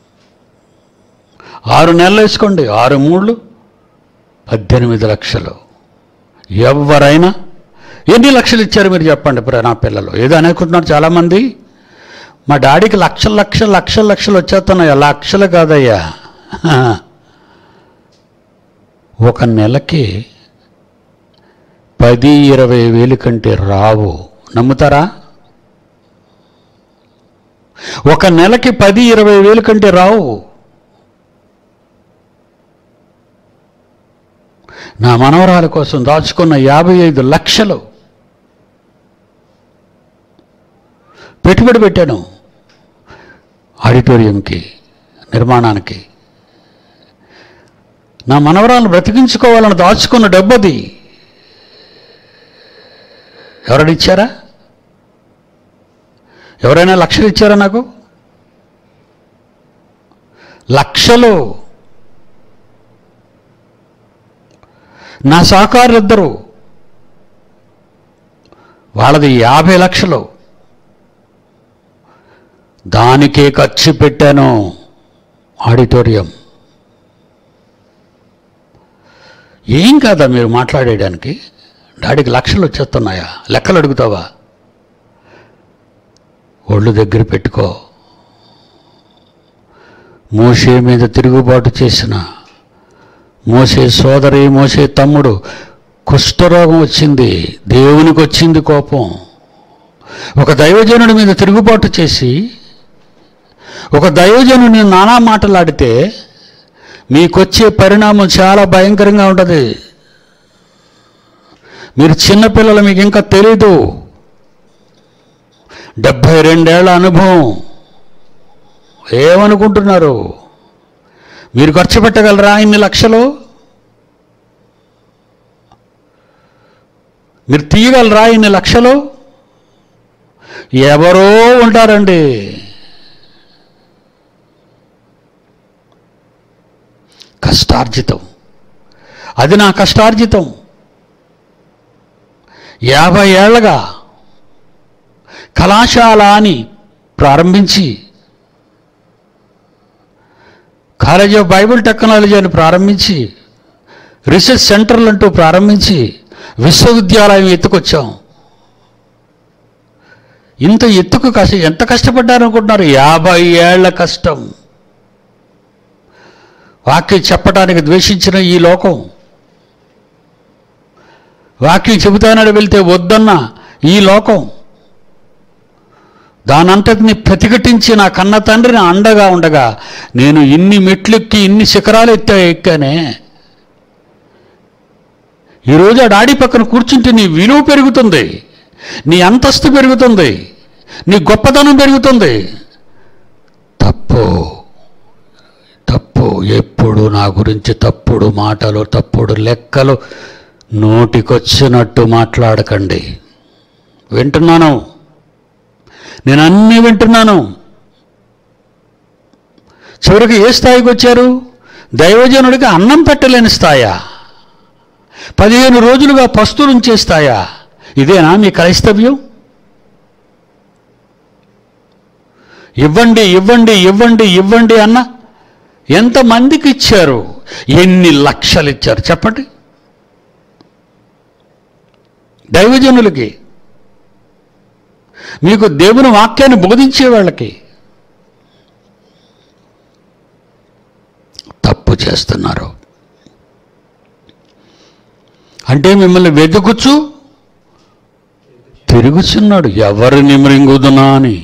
ఆరు నెలలు వేసుకోండి ఆరు మూడు పద్దెనిమిది లక్షలు ఎవరైనా ఎన్ని లక్షలు ఇచ్చారు మీరు చెప్పండి ఇప్పుడు నా పిల్లలు ఏదో అనుకుంటున్నారు చాలామంది మా డాడీకి లక్షల లక్షలు లక్షల లక్షలు వచ్చేస్తున్నాయా లక్షలు కాదయ్యా ఒక నెలకి పది ఇరవై వేలు కంటే రావు నమ్ముతారా ఒక నెలకి పది ఇరవై వేలు కంటే రావు నా మనవరాల కోసం దాచుకున్న యాభై ఐదు లక్షలు పెట్టుబడి పెట్టాను ఆడిటోరియంకి నిర్మాణానికి నా మనవరాలను బ్రతికించుకోవాలని దాచుకున్న డబ్బది ఎవరైనా ఇచ్చారా ఎవరైనా లక్షలు ఇచ్చారా నాకు లక్షలు నా సహకారులు ఇద్దరు వాళ్ళది యాభై లక్షలు దానికే ఖర్చు పెట్టాను ఆడిటోరియం ఏం కాదా మీరు మాట్లాడేయడానికి డాడీకి లక్షలు వచ్చేస్తున్నాయా లెక్కలు అడుగుతావా ఒళ్ళు దగ్గర పెట్టుకో మోషే మీద తిరుగుబాటు చేసిన మోసే సోదరి మోసే తమ్ముడు కుష్ఠరోగం వచ్చింది దేవునికి వచ్చింది కోపం ఒక దైవజనుడి మీద తిరుగుబాటు చేసి ఒక దైవజనుని నానా మాటలాడితే మీకొచ్చే పరిణామం చాలా భయంకరంగా ఉంటుంది మీరు చిన్నపిల్లలు మీకు ఇంకా తెలీదు డెబ్భై రెండేళ్ల అనుభవం ఏమనుకుంటున్నారు మీరు ఖర్చు పెట్టగలరా ఇన్ని లక్షలు మీరు తీయగలరా ఇన్ని లక్షలు ఎవరో ఉంటారండి కష్టార్జితం అది నా కష్టార్జితం యాభై ఏళ్ళగా కళాశాల అని ప్రారంభించి కాలేజ్ ఆఫ్ బైబిల్ టెక్నాలజీ అని ప్రారంభించి రీసెర్చ్ సెంటర్లు అంటూ ప్రారంభించి విశ్వవిద్యాలయం ఎత్తుకొచ్చాం ఇంత ఎత్తుకు కష్ట ఎంత కష్టపడ్డారనుకుంటున్నారు యాభై ఏళ్ల కష్టం వాక్యం చెప్పడానికి ద్వేషించిన ఈ లోకం వాక్యం చెబుతానని వెళ్తే వద్దన్న ఈ లోకం దానంతటిని ప్రతిఘటించి నా కన్న తండ్రిని అండగా ఉండగా నేను ఇన్ని మెట్లెక్కి ఇన్ని శిఖరాలు ఎత్తా ఎక్కానే ఈరోజు ఆ డాడీ పక్కన కూర్చుంటే నీ విలువ పెరుగుతుంది నీ అంతస్తు పెరుగుతుంది నీ గొప్పతనం పెరుగుతుంది తప్పు తప్పు ఎప్పుడు నా గురించి తప్పుడు మాటలు తప్పుడు లెక్కలు నోటికొచ్చినట్టు మాట్లాడకండి వింటున్నాను నేను అన్నీ వింటున్నాను చివరికి ఏ స్థాయికి వచ్చారు దైవజనుడికి అన్నం పెట్టలేని స్థాయా పదిహేను రోజులుగా పస్తులుంచే స్థాయా ఇదేనా మీ క్రైస్తవ్యం ఇవ్వండి ఇవ్వండి ఇవ్వండి ఇవ్వండి అన్న ఎంతమందికి ఇచ్చారు ఎన్ని లక్షలు ఇచ్చారు చెప్పండి దైవజనులకి మీకు దేవుని వాక్యాన్ని బోధించే వాళ్ళకి తప్పు చేస్తున్నారు అంటే మిమ్మల్ని వెతుకుచు తిరుగుచున్నాడు ఎవరిని మృంగుదునా అని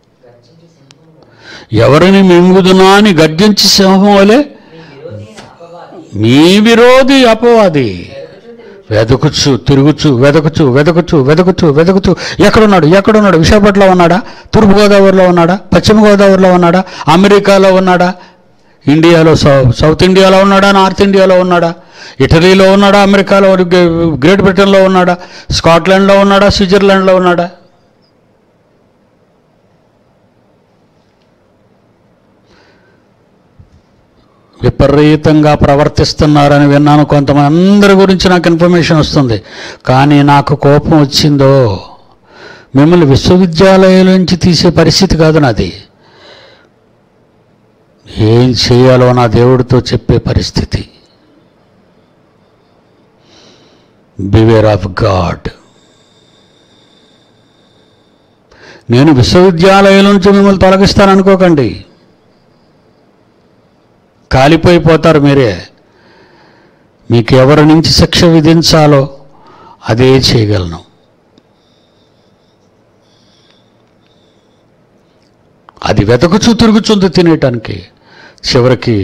ఎవరిని మింగుదునా అని గర్జించి సింహం వలె మీ విరోధి మీ విరోధి అపవాది అపవాది వెదకుచు తిరుగుచు వెదకుచు వెదకుచు వెదకుచు వెదకుచు ఎక్కడున్నాడు ఎక్కడున్నాడు విశాఖపట్నంలో ఉన్నాడా తూర్పుగోదావరిలో ఉన్నాడా పశ్చిమ గోదావరిలో ఉన్నాడా అమెరికాలో ఉన్నాడా ఇండియాలో సౌ సౌత్ ఇండియాలో ఉన్నాడా నార్త్ ఇండియాలో ఉన్నాడా ఇటలీలో ఉన్నాడా అమెరికాలో గ్రే- గ్రేట్ బ్రిటన్లో ఉన్నాడా స్కాట్లాండ్లో ఉన్నాడా స్విట్జర్లాండ్లో ఉన్నాడా విపరీతంగా ప్రవర్తిస్తున్నారని విన్నాను కొంతమంది అందరి గురించి నాకు ఇన్ఫర్మేషన్ వస్తుంది కానీ నాకు కోపం వచ్చిందో మిమ్మల్ని విశ్వవిద్యాలయం నుంచి తీసే పరిస్థితి కాదు నాది ఏం చేయాలో నా దేవుడితో చెప్పే పరిస్థితి బివేర్ ఆఫ్ గాడ్ నేను విశ్వవిద్యాలయం నుంచి మిమ్మల్ని తొలగిస్తాననుకోకండి కాలిపోయిపోతారు మీరే మీకు ఎవరి నుంచి శిక్ష విధించాలో అదే చేయగలను అది వెతకుచూ తిరుగుచుంది తినేయటానికి చివరికి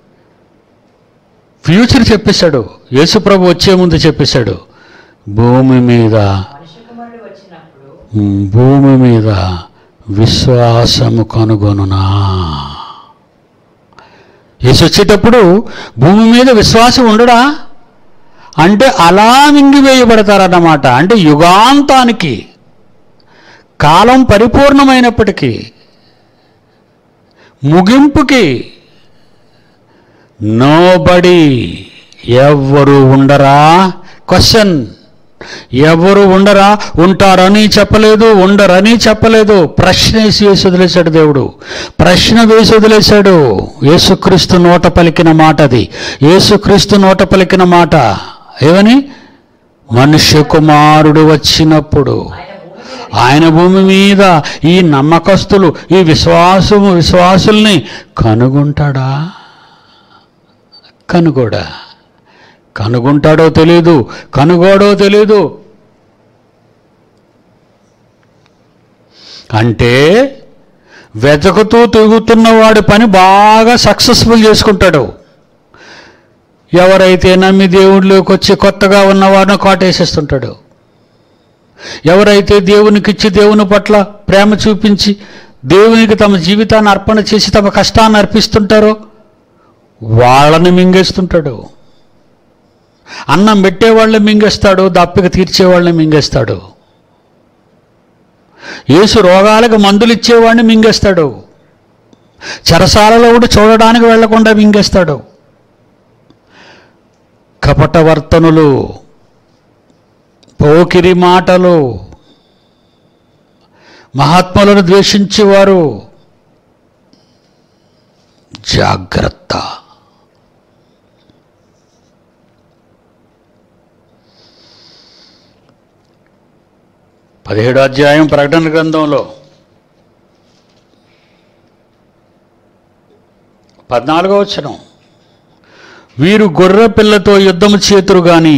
ఫ్యూచర్ చెప్పేశాడు యేసుప్రభు వచ్చే ముందు చెప్పేశాడు భూమి మీద మనిషి కుమారుడు వచ్చినప్పుడు ఉమ్, భూమి మీద విశ్వాసము కనుగొనునా యేసు వచ్చేటప్పుడు భూమి మీద విశ్వాసం ఉండడా అంటే అలా మింగివేయబడతారన్నమాట అంటే యుగాంతానికి కాలం పరిపూర్ణమైనప్పటికీ ముగింపుకి నోబడి ఎవ్వరు ఉండరా క్వశ్చన్ ఎవరు ఉండరా ఉంటారని చెప్పలేదు ఉండరని చెప్పలేదు ప్రశ్న వేసి వేసి వదిలేశాడు దేవుడు ప్రశ్న వేసి వదిలేశాడు యేసుక్రీస్తు నోట పలికిన మాట అది యేసుక్రీస్తు నోట పలికిన మాట ఏమని మనుష్య కుమారుడు వచ్చినప్పుడు ఆయన భూమి మీద ఆయన భూమి మీద ఈ నమ్మకస్తులు ఈ విశ్వాసము విశ్వాసుల్ని కనుగొంటాడా కనుగోడా కనుగొంటాడో తెలియదు కనుగోడో తెలియదు అంటే వెతకుతూ తిరుగుతున్న వాడి పని బాగా సక్సెస్ఫుల్ చేసుకుంటాడు ఎవరైతే నమ్మి దేవుడిలోకి వచ్చి కొత్తగా ఉన్నవాడిని కాటేసేస్తుంటాడు ఎవరైతే దేవునికిచ్చి దేవుని పట్ల ప్రేమ చూపించి దేవునికి తమ జీవితాన్ని అర్పణ చేసి తమ కష్టాన్ని అర్పిస్తుంటారో వాళ్ళని మింగేస్తుంటాడు అన్నం పెట్టేవాళ్ళని మింగేస్తాడు దప్పిక తీర్చేవాళ్ళని మింగేస్తాడు యేసు రోగాలకు మందులు ఇచ్చేవాడిని మింగేస్తాడు చెరసాలలో కూడా చూడడానికి వెళ్లకుండా మింగేస్తాడు కపటవర్తనులు పోకిరి మాటలు మహాత్ములను ద్వేషించేవారు జాగ్రత్త పదిహేడు అధ్యాయం ప్రకటన గ్రంథంలో పద్నాలుగో వచనం వీరు గొర్రె పిల్లతో యుద్ధము చేతురు గాని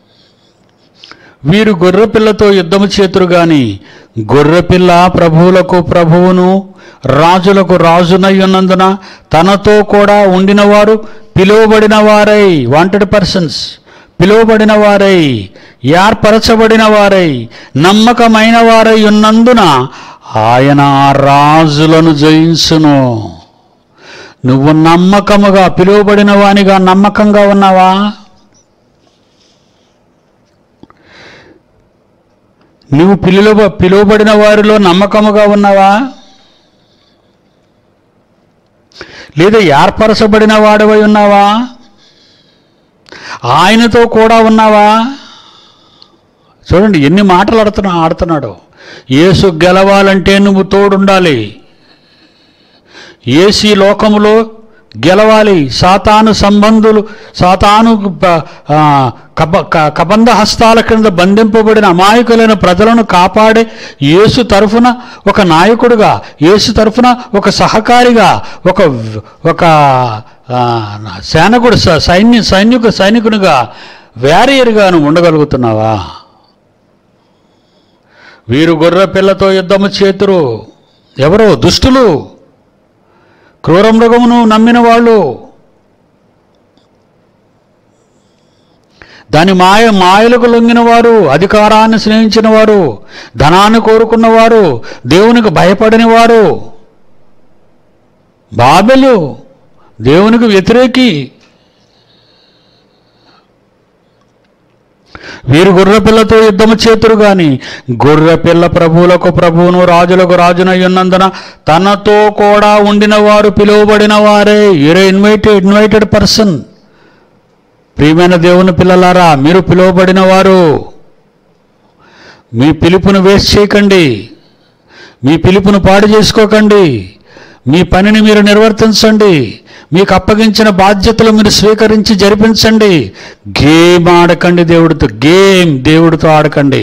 వీరు గొర్రె పిల్లతో యుద్ధము చేతురు గాని గొర్రె పిల్ల ప్రభువులకు ప్రభువును రాజులకు రాజునై ఉన్నందున తనతో కూడా ఉండినవారు పిలువబడిన వారై వాంటెడ్ పర్సన్స్ పిలువబడిన వారై ఏర్పరచబడిన వారై నమ్మకమైన వారై ఉన్నందున ఆయన ఆ రాజులను జయించును నువ్వు నమ్మకముగా పిలువబడిన వానిగా నమ్మకంగా ఉన్నావా నువ్వు పిలువ పిలువబడిన వారిలో నమ్మకముగా ఉన్నావా లేదా ఏర్పరచబడిన వాడివై ఉన్నావా ఆయనతో కూడా ఉన్నావా చూడండి ఎన్ని మాటలు ఆడుతున్నా ఆడుతున్నాడు యేసు గెలవాలంటే నువ్వు తోడుండాలి ఏసీ లోకములో గెలవాలి సాతాను సంబంధులు సాతాను ప- ఆ, కబ క- కబంధ హస్తాల క్రింద బంధింపబడిన అమాయకులైన ప్రజలను కాపాడే యేసు తరఫున ఒక నాయకుడిగా యేసు తరఫున ఒక సహకారిగా ఒక ఒక ఆ, సేనకుడు స- సైన్య సైనికు సైనికునిగా వ్యారియర్గా నువ్వు ఉండగలుగుతున్నావా వీరు గొర్రె పిల్లతో యుద్ధము చేతురు ఎవరో దుష్టులు క్రూర మృగమును నమ్మిన వాళ్ళు దాని మాయ మాయలకు లొంగిన వారు అధికారాన్ని స్నేహించిన వారు ధనాన్ని కోరుకున్నవారు దేవునికి భయపడని వారు బాబెలు దేవునికి వ్యతిరేకి వీరు గొర్రెపిల్లతో యుద్ధము చేతురు గాని గొర్రెపిల్ల ప్రభువులకు ప్రభువును రాజులకు రాజునై ఉన్నందున తనతో కూడా ఉండిన వారు పిలువబడిన వారే యూరే ఇన్వైటెడ్ ఇన్వైటెడ్ పర్సన్ ప్రియమైన దేవుని పిల్లలారా మీరు పిలువబడిన వారు మీ పిలుపును వేస్ట్ చేయకండి మీ పిలుపును పాడు చేసుకోకండి మీ పనిని మీరు నిర్వర్తించండి మీకు అప్పగించిన బాధ్యతలు మీరు స్వీకరించి జరిపించండి గేమ్ ఆడకండి దేవుడితో గేమ్ దేవుడితో ఆడకండి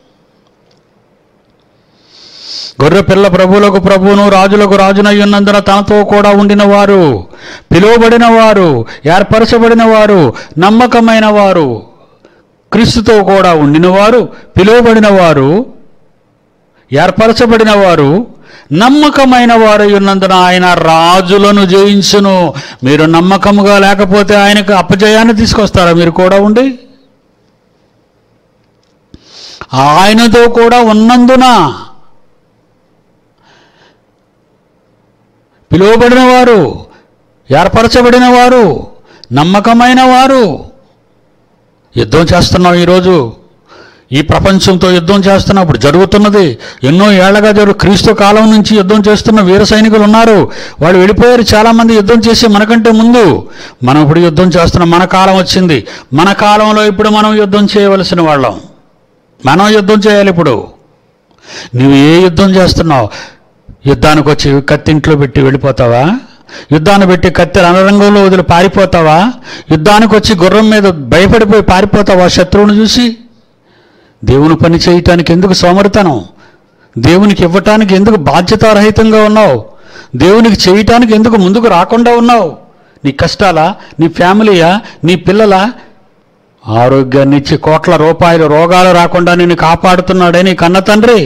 గొర్రె పిల్ల ప్రభువులకు ప్రభువును రాజులకు రాజునై ఉన్నందున తనతో కూడా ఉండిన వారు పిలువబడిన వారు ఏర్పరచబడిన వారు నమ్మకమైన వారు క్రీస్తుతో కూడా ఉండిన వారు పిలువబడిన వారు ఏర్పరచబడిన వారు నమ్మకమైన వారై ఉన్నందున ఆయన రాజులను జయించును మీరు నమ్మకముగా లేకపోతే ఆయనకు అపజయాన్ని తీసుకొస్తారా మీరు కూడా ఉండి ఆయనతో కూడా ఉన్నందున పిలువబడిన వారు ఏర్పరచబడిన వారు నమ్మకమైన వారు యుద్ధం చేస్తున్నాం ఈరోజు ఈ ప్రపంచంతో యుద్ధం చేస్తున్నప్పుడు జరుగుతున్నది ఎన్నో ఏళ్లగా జరుగు క్రీస్తు కాలం నుంచి యుద్ధం చేస్తున్న వీర సైనికులు ఉన్నారు వాళ్ళు వెళ్ళిపోయారు చాలామంది యుద్ధం చేసి మనకంటే ముందు మనం ఇప్పుడు యుద్ధం చేస్తున్నాం మన కాలం వచ్చింది మన కాలంలో ఇప్పుడు మనం యుద్ధం చేయవలసిన వాళ్ళం మనం యుద్ధం చేయాలి ఇప్పుడు నువ్వు ఏ యుద్ధం చేస్తున్నావు యుద్ధానికి వచ్చి కత్తింట్లో పెట్టి వెళ్ళిపోతావా యుద్ధాన్ని పెట్టి కత్తి రణరంగంలో వదిలి పారిపోతావా యుద్ధానికి వచ్చి గుర్రం మీద భయపడిపోయి పారిపోతావా శత్రువుని చూసి దేవుని పని చేయటానికి ఎందుకు సోమరితనం దేవునికి ఇవ్వటానికి ఎందుకు బాధ్యతారహితంగా ఉన్నావు దేవునికి చేయటానికి ఎందుకు ముందుకు రాకుండా ఉన్నావు నీ కష్టాలా నీ ఫ్యామిలీయా నీ పిల్లలా ఆరోగ్యాన్ని ఇచ్చి కోట్ల రూపాయలు రోగాలు రాకుండా నిన్ను కాపాడుతున్నాడే నీ కన్న తండ్రి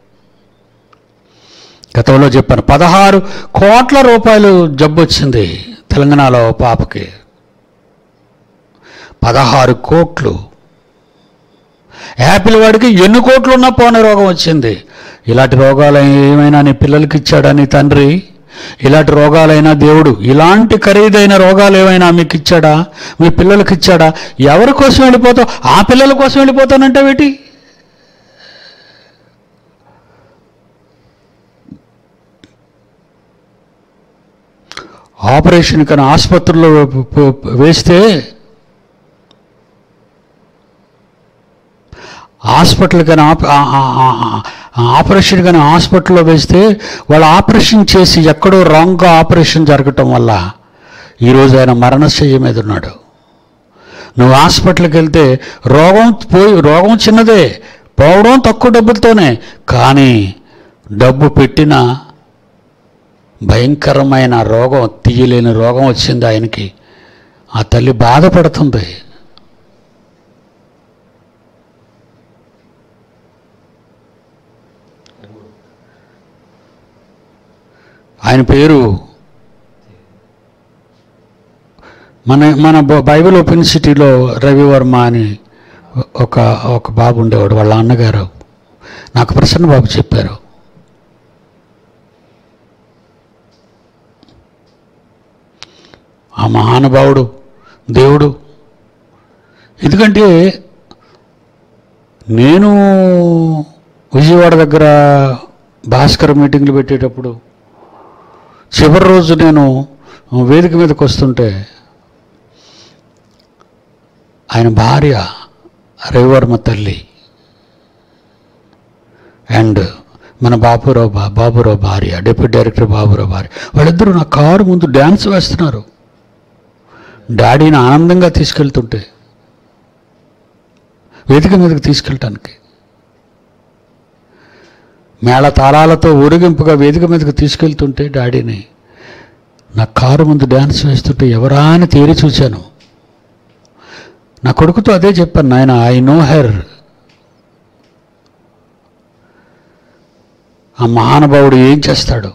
గతంలో చెప్పాను పదహారు కోట్ల రూపాయలు జబ్బు వచ్చింది తెలంగాణలో ఓ పాపకి పదహారు కోట్లు యాపిల్ వాడికి ఎన్ని కోట్లు ఉన్నా పోనే రోగం వచ్చింది ఇలాంటి రోగాలు ఏమైనా నీ పిల్లలకి ఇచ్చాడా నీ తండ్రి ఇలాంటి రోగాలైనా దేవుడు ఇలాంటి ఖరీదైన రోగాలు ఏమైనా మీకు ఇచ్చాడా మీ పిల్లలకి ఇచ్చాడా ఎవరి కోసం వెళ్ళిపోతావు ఆ పిల్లల కోసం వెళ్ళిపోతానంటే వేటి ఆపరేషన్ కానీ ఆసుపత్రిలో ప- ప- వేస్తే హాస్పిటల్ కానీ ఆప ఆ- ఆ- ఆ- ఆ- ఆపరేషన్ కానీ హాస్పిటల్లో వేస్తే వాళ్ళు ఆపరేషన్ చేసి ఎక్కడో రాంగ్గా ఆపరేషన్ జరగటం వల్ల ఈరోజు ఆయన మరణశయ్య మీద ఉన్నాడు నువ్వు హాస్పిటల్కి వెళ్తే రోగం పోయి రోగం చిన్నదే పోవడం తక్కువ డబ్బులతోనే కానీ డబ్బు పెట్టిన భయంకరమైన రోగం తీయలేని రోగం వచ్చింది ఆయనకి ఆ తల్లి బాధపడుతుంది ఆయన పేరు మన మన బ- బైబిల్ ఓపెన్ సిటీలో రవివర్మ అని ఒక ఒక బాబు ఉండేవాడు వాళ్ళ అన్నగారు నాకు ప్రసన్న బాబు చెప్పారు ఆ మహానుభావుడు దేవుడు ఎందుకంటే నేను విజయవాడ దగ్గర భాస్కర్ మీటింగ్లు పెట్టేటప్పుడు చివరి రోజు నేను వేదిక మీదకి వస్తుంటే ఆయన భార్య రవివర్మ తల్లి అండ్ మన బాబురావు బా బాబురావు భార్య డిప్యూటీ డైరెక్టర్ బాబురావు భార్య వాళ్ళిద్దరూ నా కారు ముందు డ్యాన్స్ వేస్తున్నారు డాడీని ఆనందంగా తీసుకెళ్తుంటే వేదిక మీదకి తీసుకెళ్ళటానికి మేళ తాళాలతో ఊరేగింపుగా వేదిక మీదకి తీసుకెళ్తుంటే డాడీని నా కారు ముందు డ్యాన్స్ వేస్తుంటే ఎవరా అని తేరి చూశాను నా కొడుకుతో అదే చెప్పాను నాయన ఐ నో హెర్ ఆ మహానుభావుడు ఏం చేస్తాడు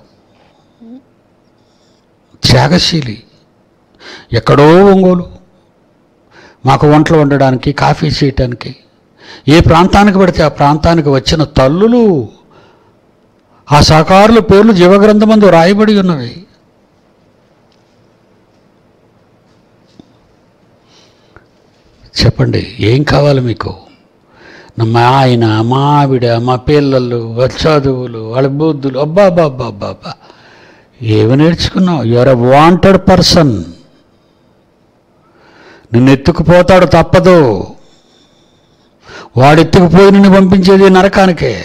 త్యాగశీలి ఎక్కడో ఒంగోలు మాకు వంటలు వండడానికి కాఫీ చేయటానికి ఏ ప్రాంతానికి పడితే ఆ ప్రాంతానికి వచ్చిన తల్లులు ఆ సహకారుల పేర్లు జీవగ్రంథమందు రాయబడి ఉన్నవి చెప్పండి ఏం కావాలి మీకు నా మా ఆయన మా ఆవిడ మా పిల్లలు వాళ్ళ చదువులు వాళ్ళ బుద్ధులు అబ్బా అబ్బా అబ్బా అబ్బా అబ్బా ఏమి నేర్చుకున్నావు యువర్ ఎ వాంటెడ్ పర్సన్ నిన్ను ఎత్తుకుపోతాడు తప్పదు వాడు ఎత్తుకుపోయి నిన్ను పంపించేది నరకానికే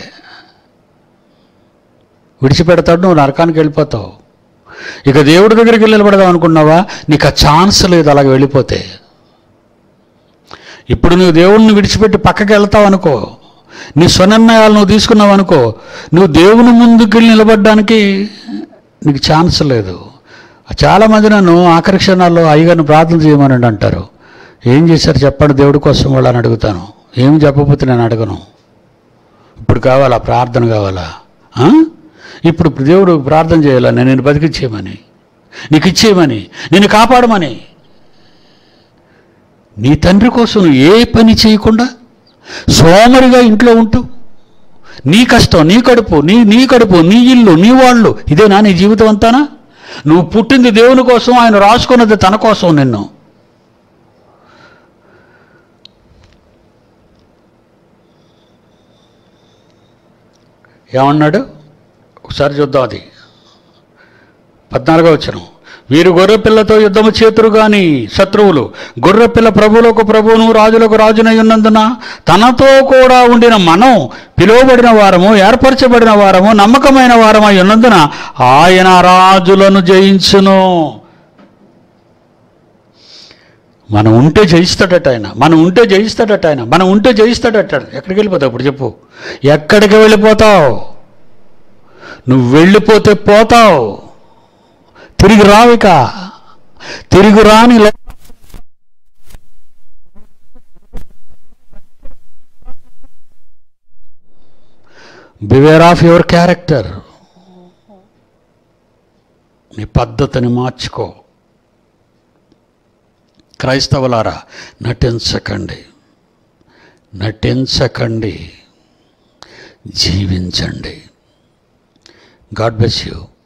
విడిచిపెడతాడు నువ్వు నరకానికి వెళ్ళిపోతావు ఇక దేవుడి దగ్గరికి వెళ్ళి నిలబడదాం అనుకున్నావా నీకు ఆ ఛాన్స్ లేదు అలాగ వెళ్ళిపోతే ఇప్పుడు నువ్వు దేవుడిని విడిచిపెట్టి పక్కకి వెళ్తావు అనుకో నీ స్వనిర్ణయాలు నువ్వు తీసుకున్నావు అనుకో నువ్వు దేవుని ముందుకు వెళ్ళి నిలబడడానికి నీకు ఛాన్స్ లేదు చాలామంది నన్ను ఆఖరి క్షణాల్లో అయ్యగారిని ప్రార్థన చేయమని అంటారు ఏం చేశారు చెప్పండి దేవుడి కోసం వాళ్ళని అడుగుతాను ఏం చెప్పకపోతే నేను అడగను ఇప్పుడు కావాలా ప్రార్థన కావాలా ఆ? ఇప్పుడు దేవుడు ప్రార్థన చేయాలా నేను నేను బతికిచ్చేయమని నీకు ఇచ్చేయమని నేను కాపాడమని నీ తండ్రి కోసం నువ్వు ఏ పని చేయకుండా సోమరిగా ఇంట్లో ఉంటూ నీ కష్టం నీ కడుపు నీ నీ కడుపు నీ ఇల్లు నీ వాళ్ళు ఇదేనా నీ జీవితం అంతానా నువ్వు పుట్టింది దేవుని కోసం ఆయన రాసుకున్నది తన కోసం నిన్ను ఏమన్నాడు ఒకసారి చూద్దాం అది పద్నాలుగో వచ్చను వీరు గొర్రెపిల్లతో యుద్ధము చేతురు గాని శత్రువులు గొర్రెపిల్ల ప్రభువులకు ప్రభువును రాజులకు రాజునై ఉన్నందున తనతో కూడా ఉండిన మనం పిలువబడిన వారము ఏర్పరచబడిన వారము నమ్మకమైన వారమై ఉన్నందున ఆయన రాజులను జయించును మనం ఉంటే జయిస్తాడట ఆయన మనం ఉంటే జయిస్తాడట ఆయన మనం ఉంటే జయిస్తాడట ఎక్కడికి వెళ్ళిపోతావు ఇప్పుడు చెప్పు ఎక్కడికి వెళ్ళిపోతావు నువ్వు వెళ్ళిపోతే పోతావు తిరిగి రావిక తిరిగి రాని లో- బివేర్ ఆఫ్ యువర్ క్యారెక్టర్ నీ పద్ధతిని మార్చుకో క్రైస్తవులారా నటించకండి నటించకండి జీవించండి గాడ్ బ్లెస్ యూ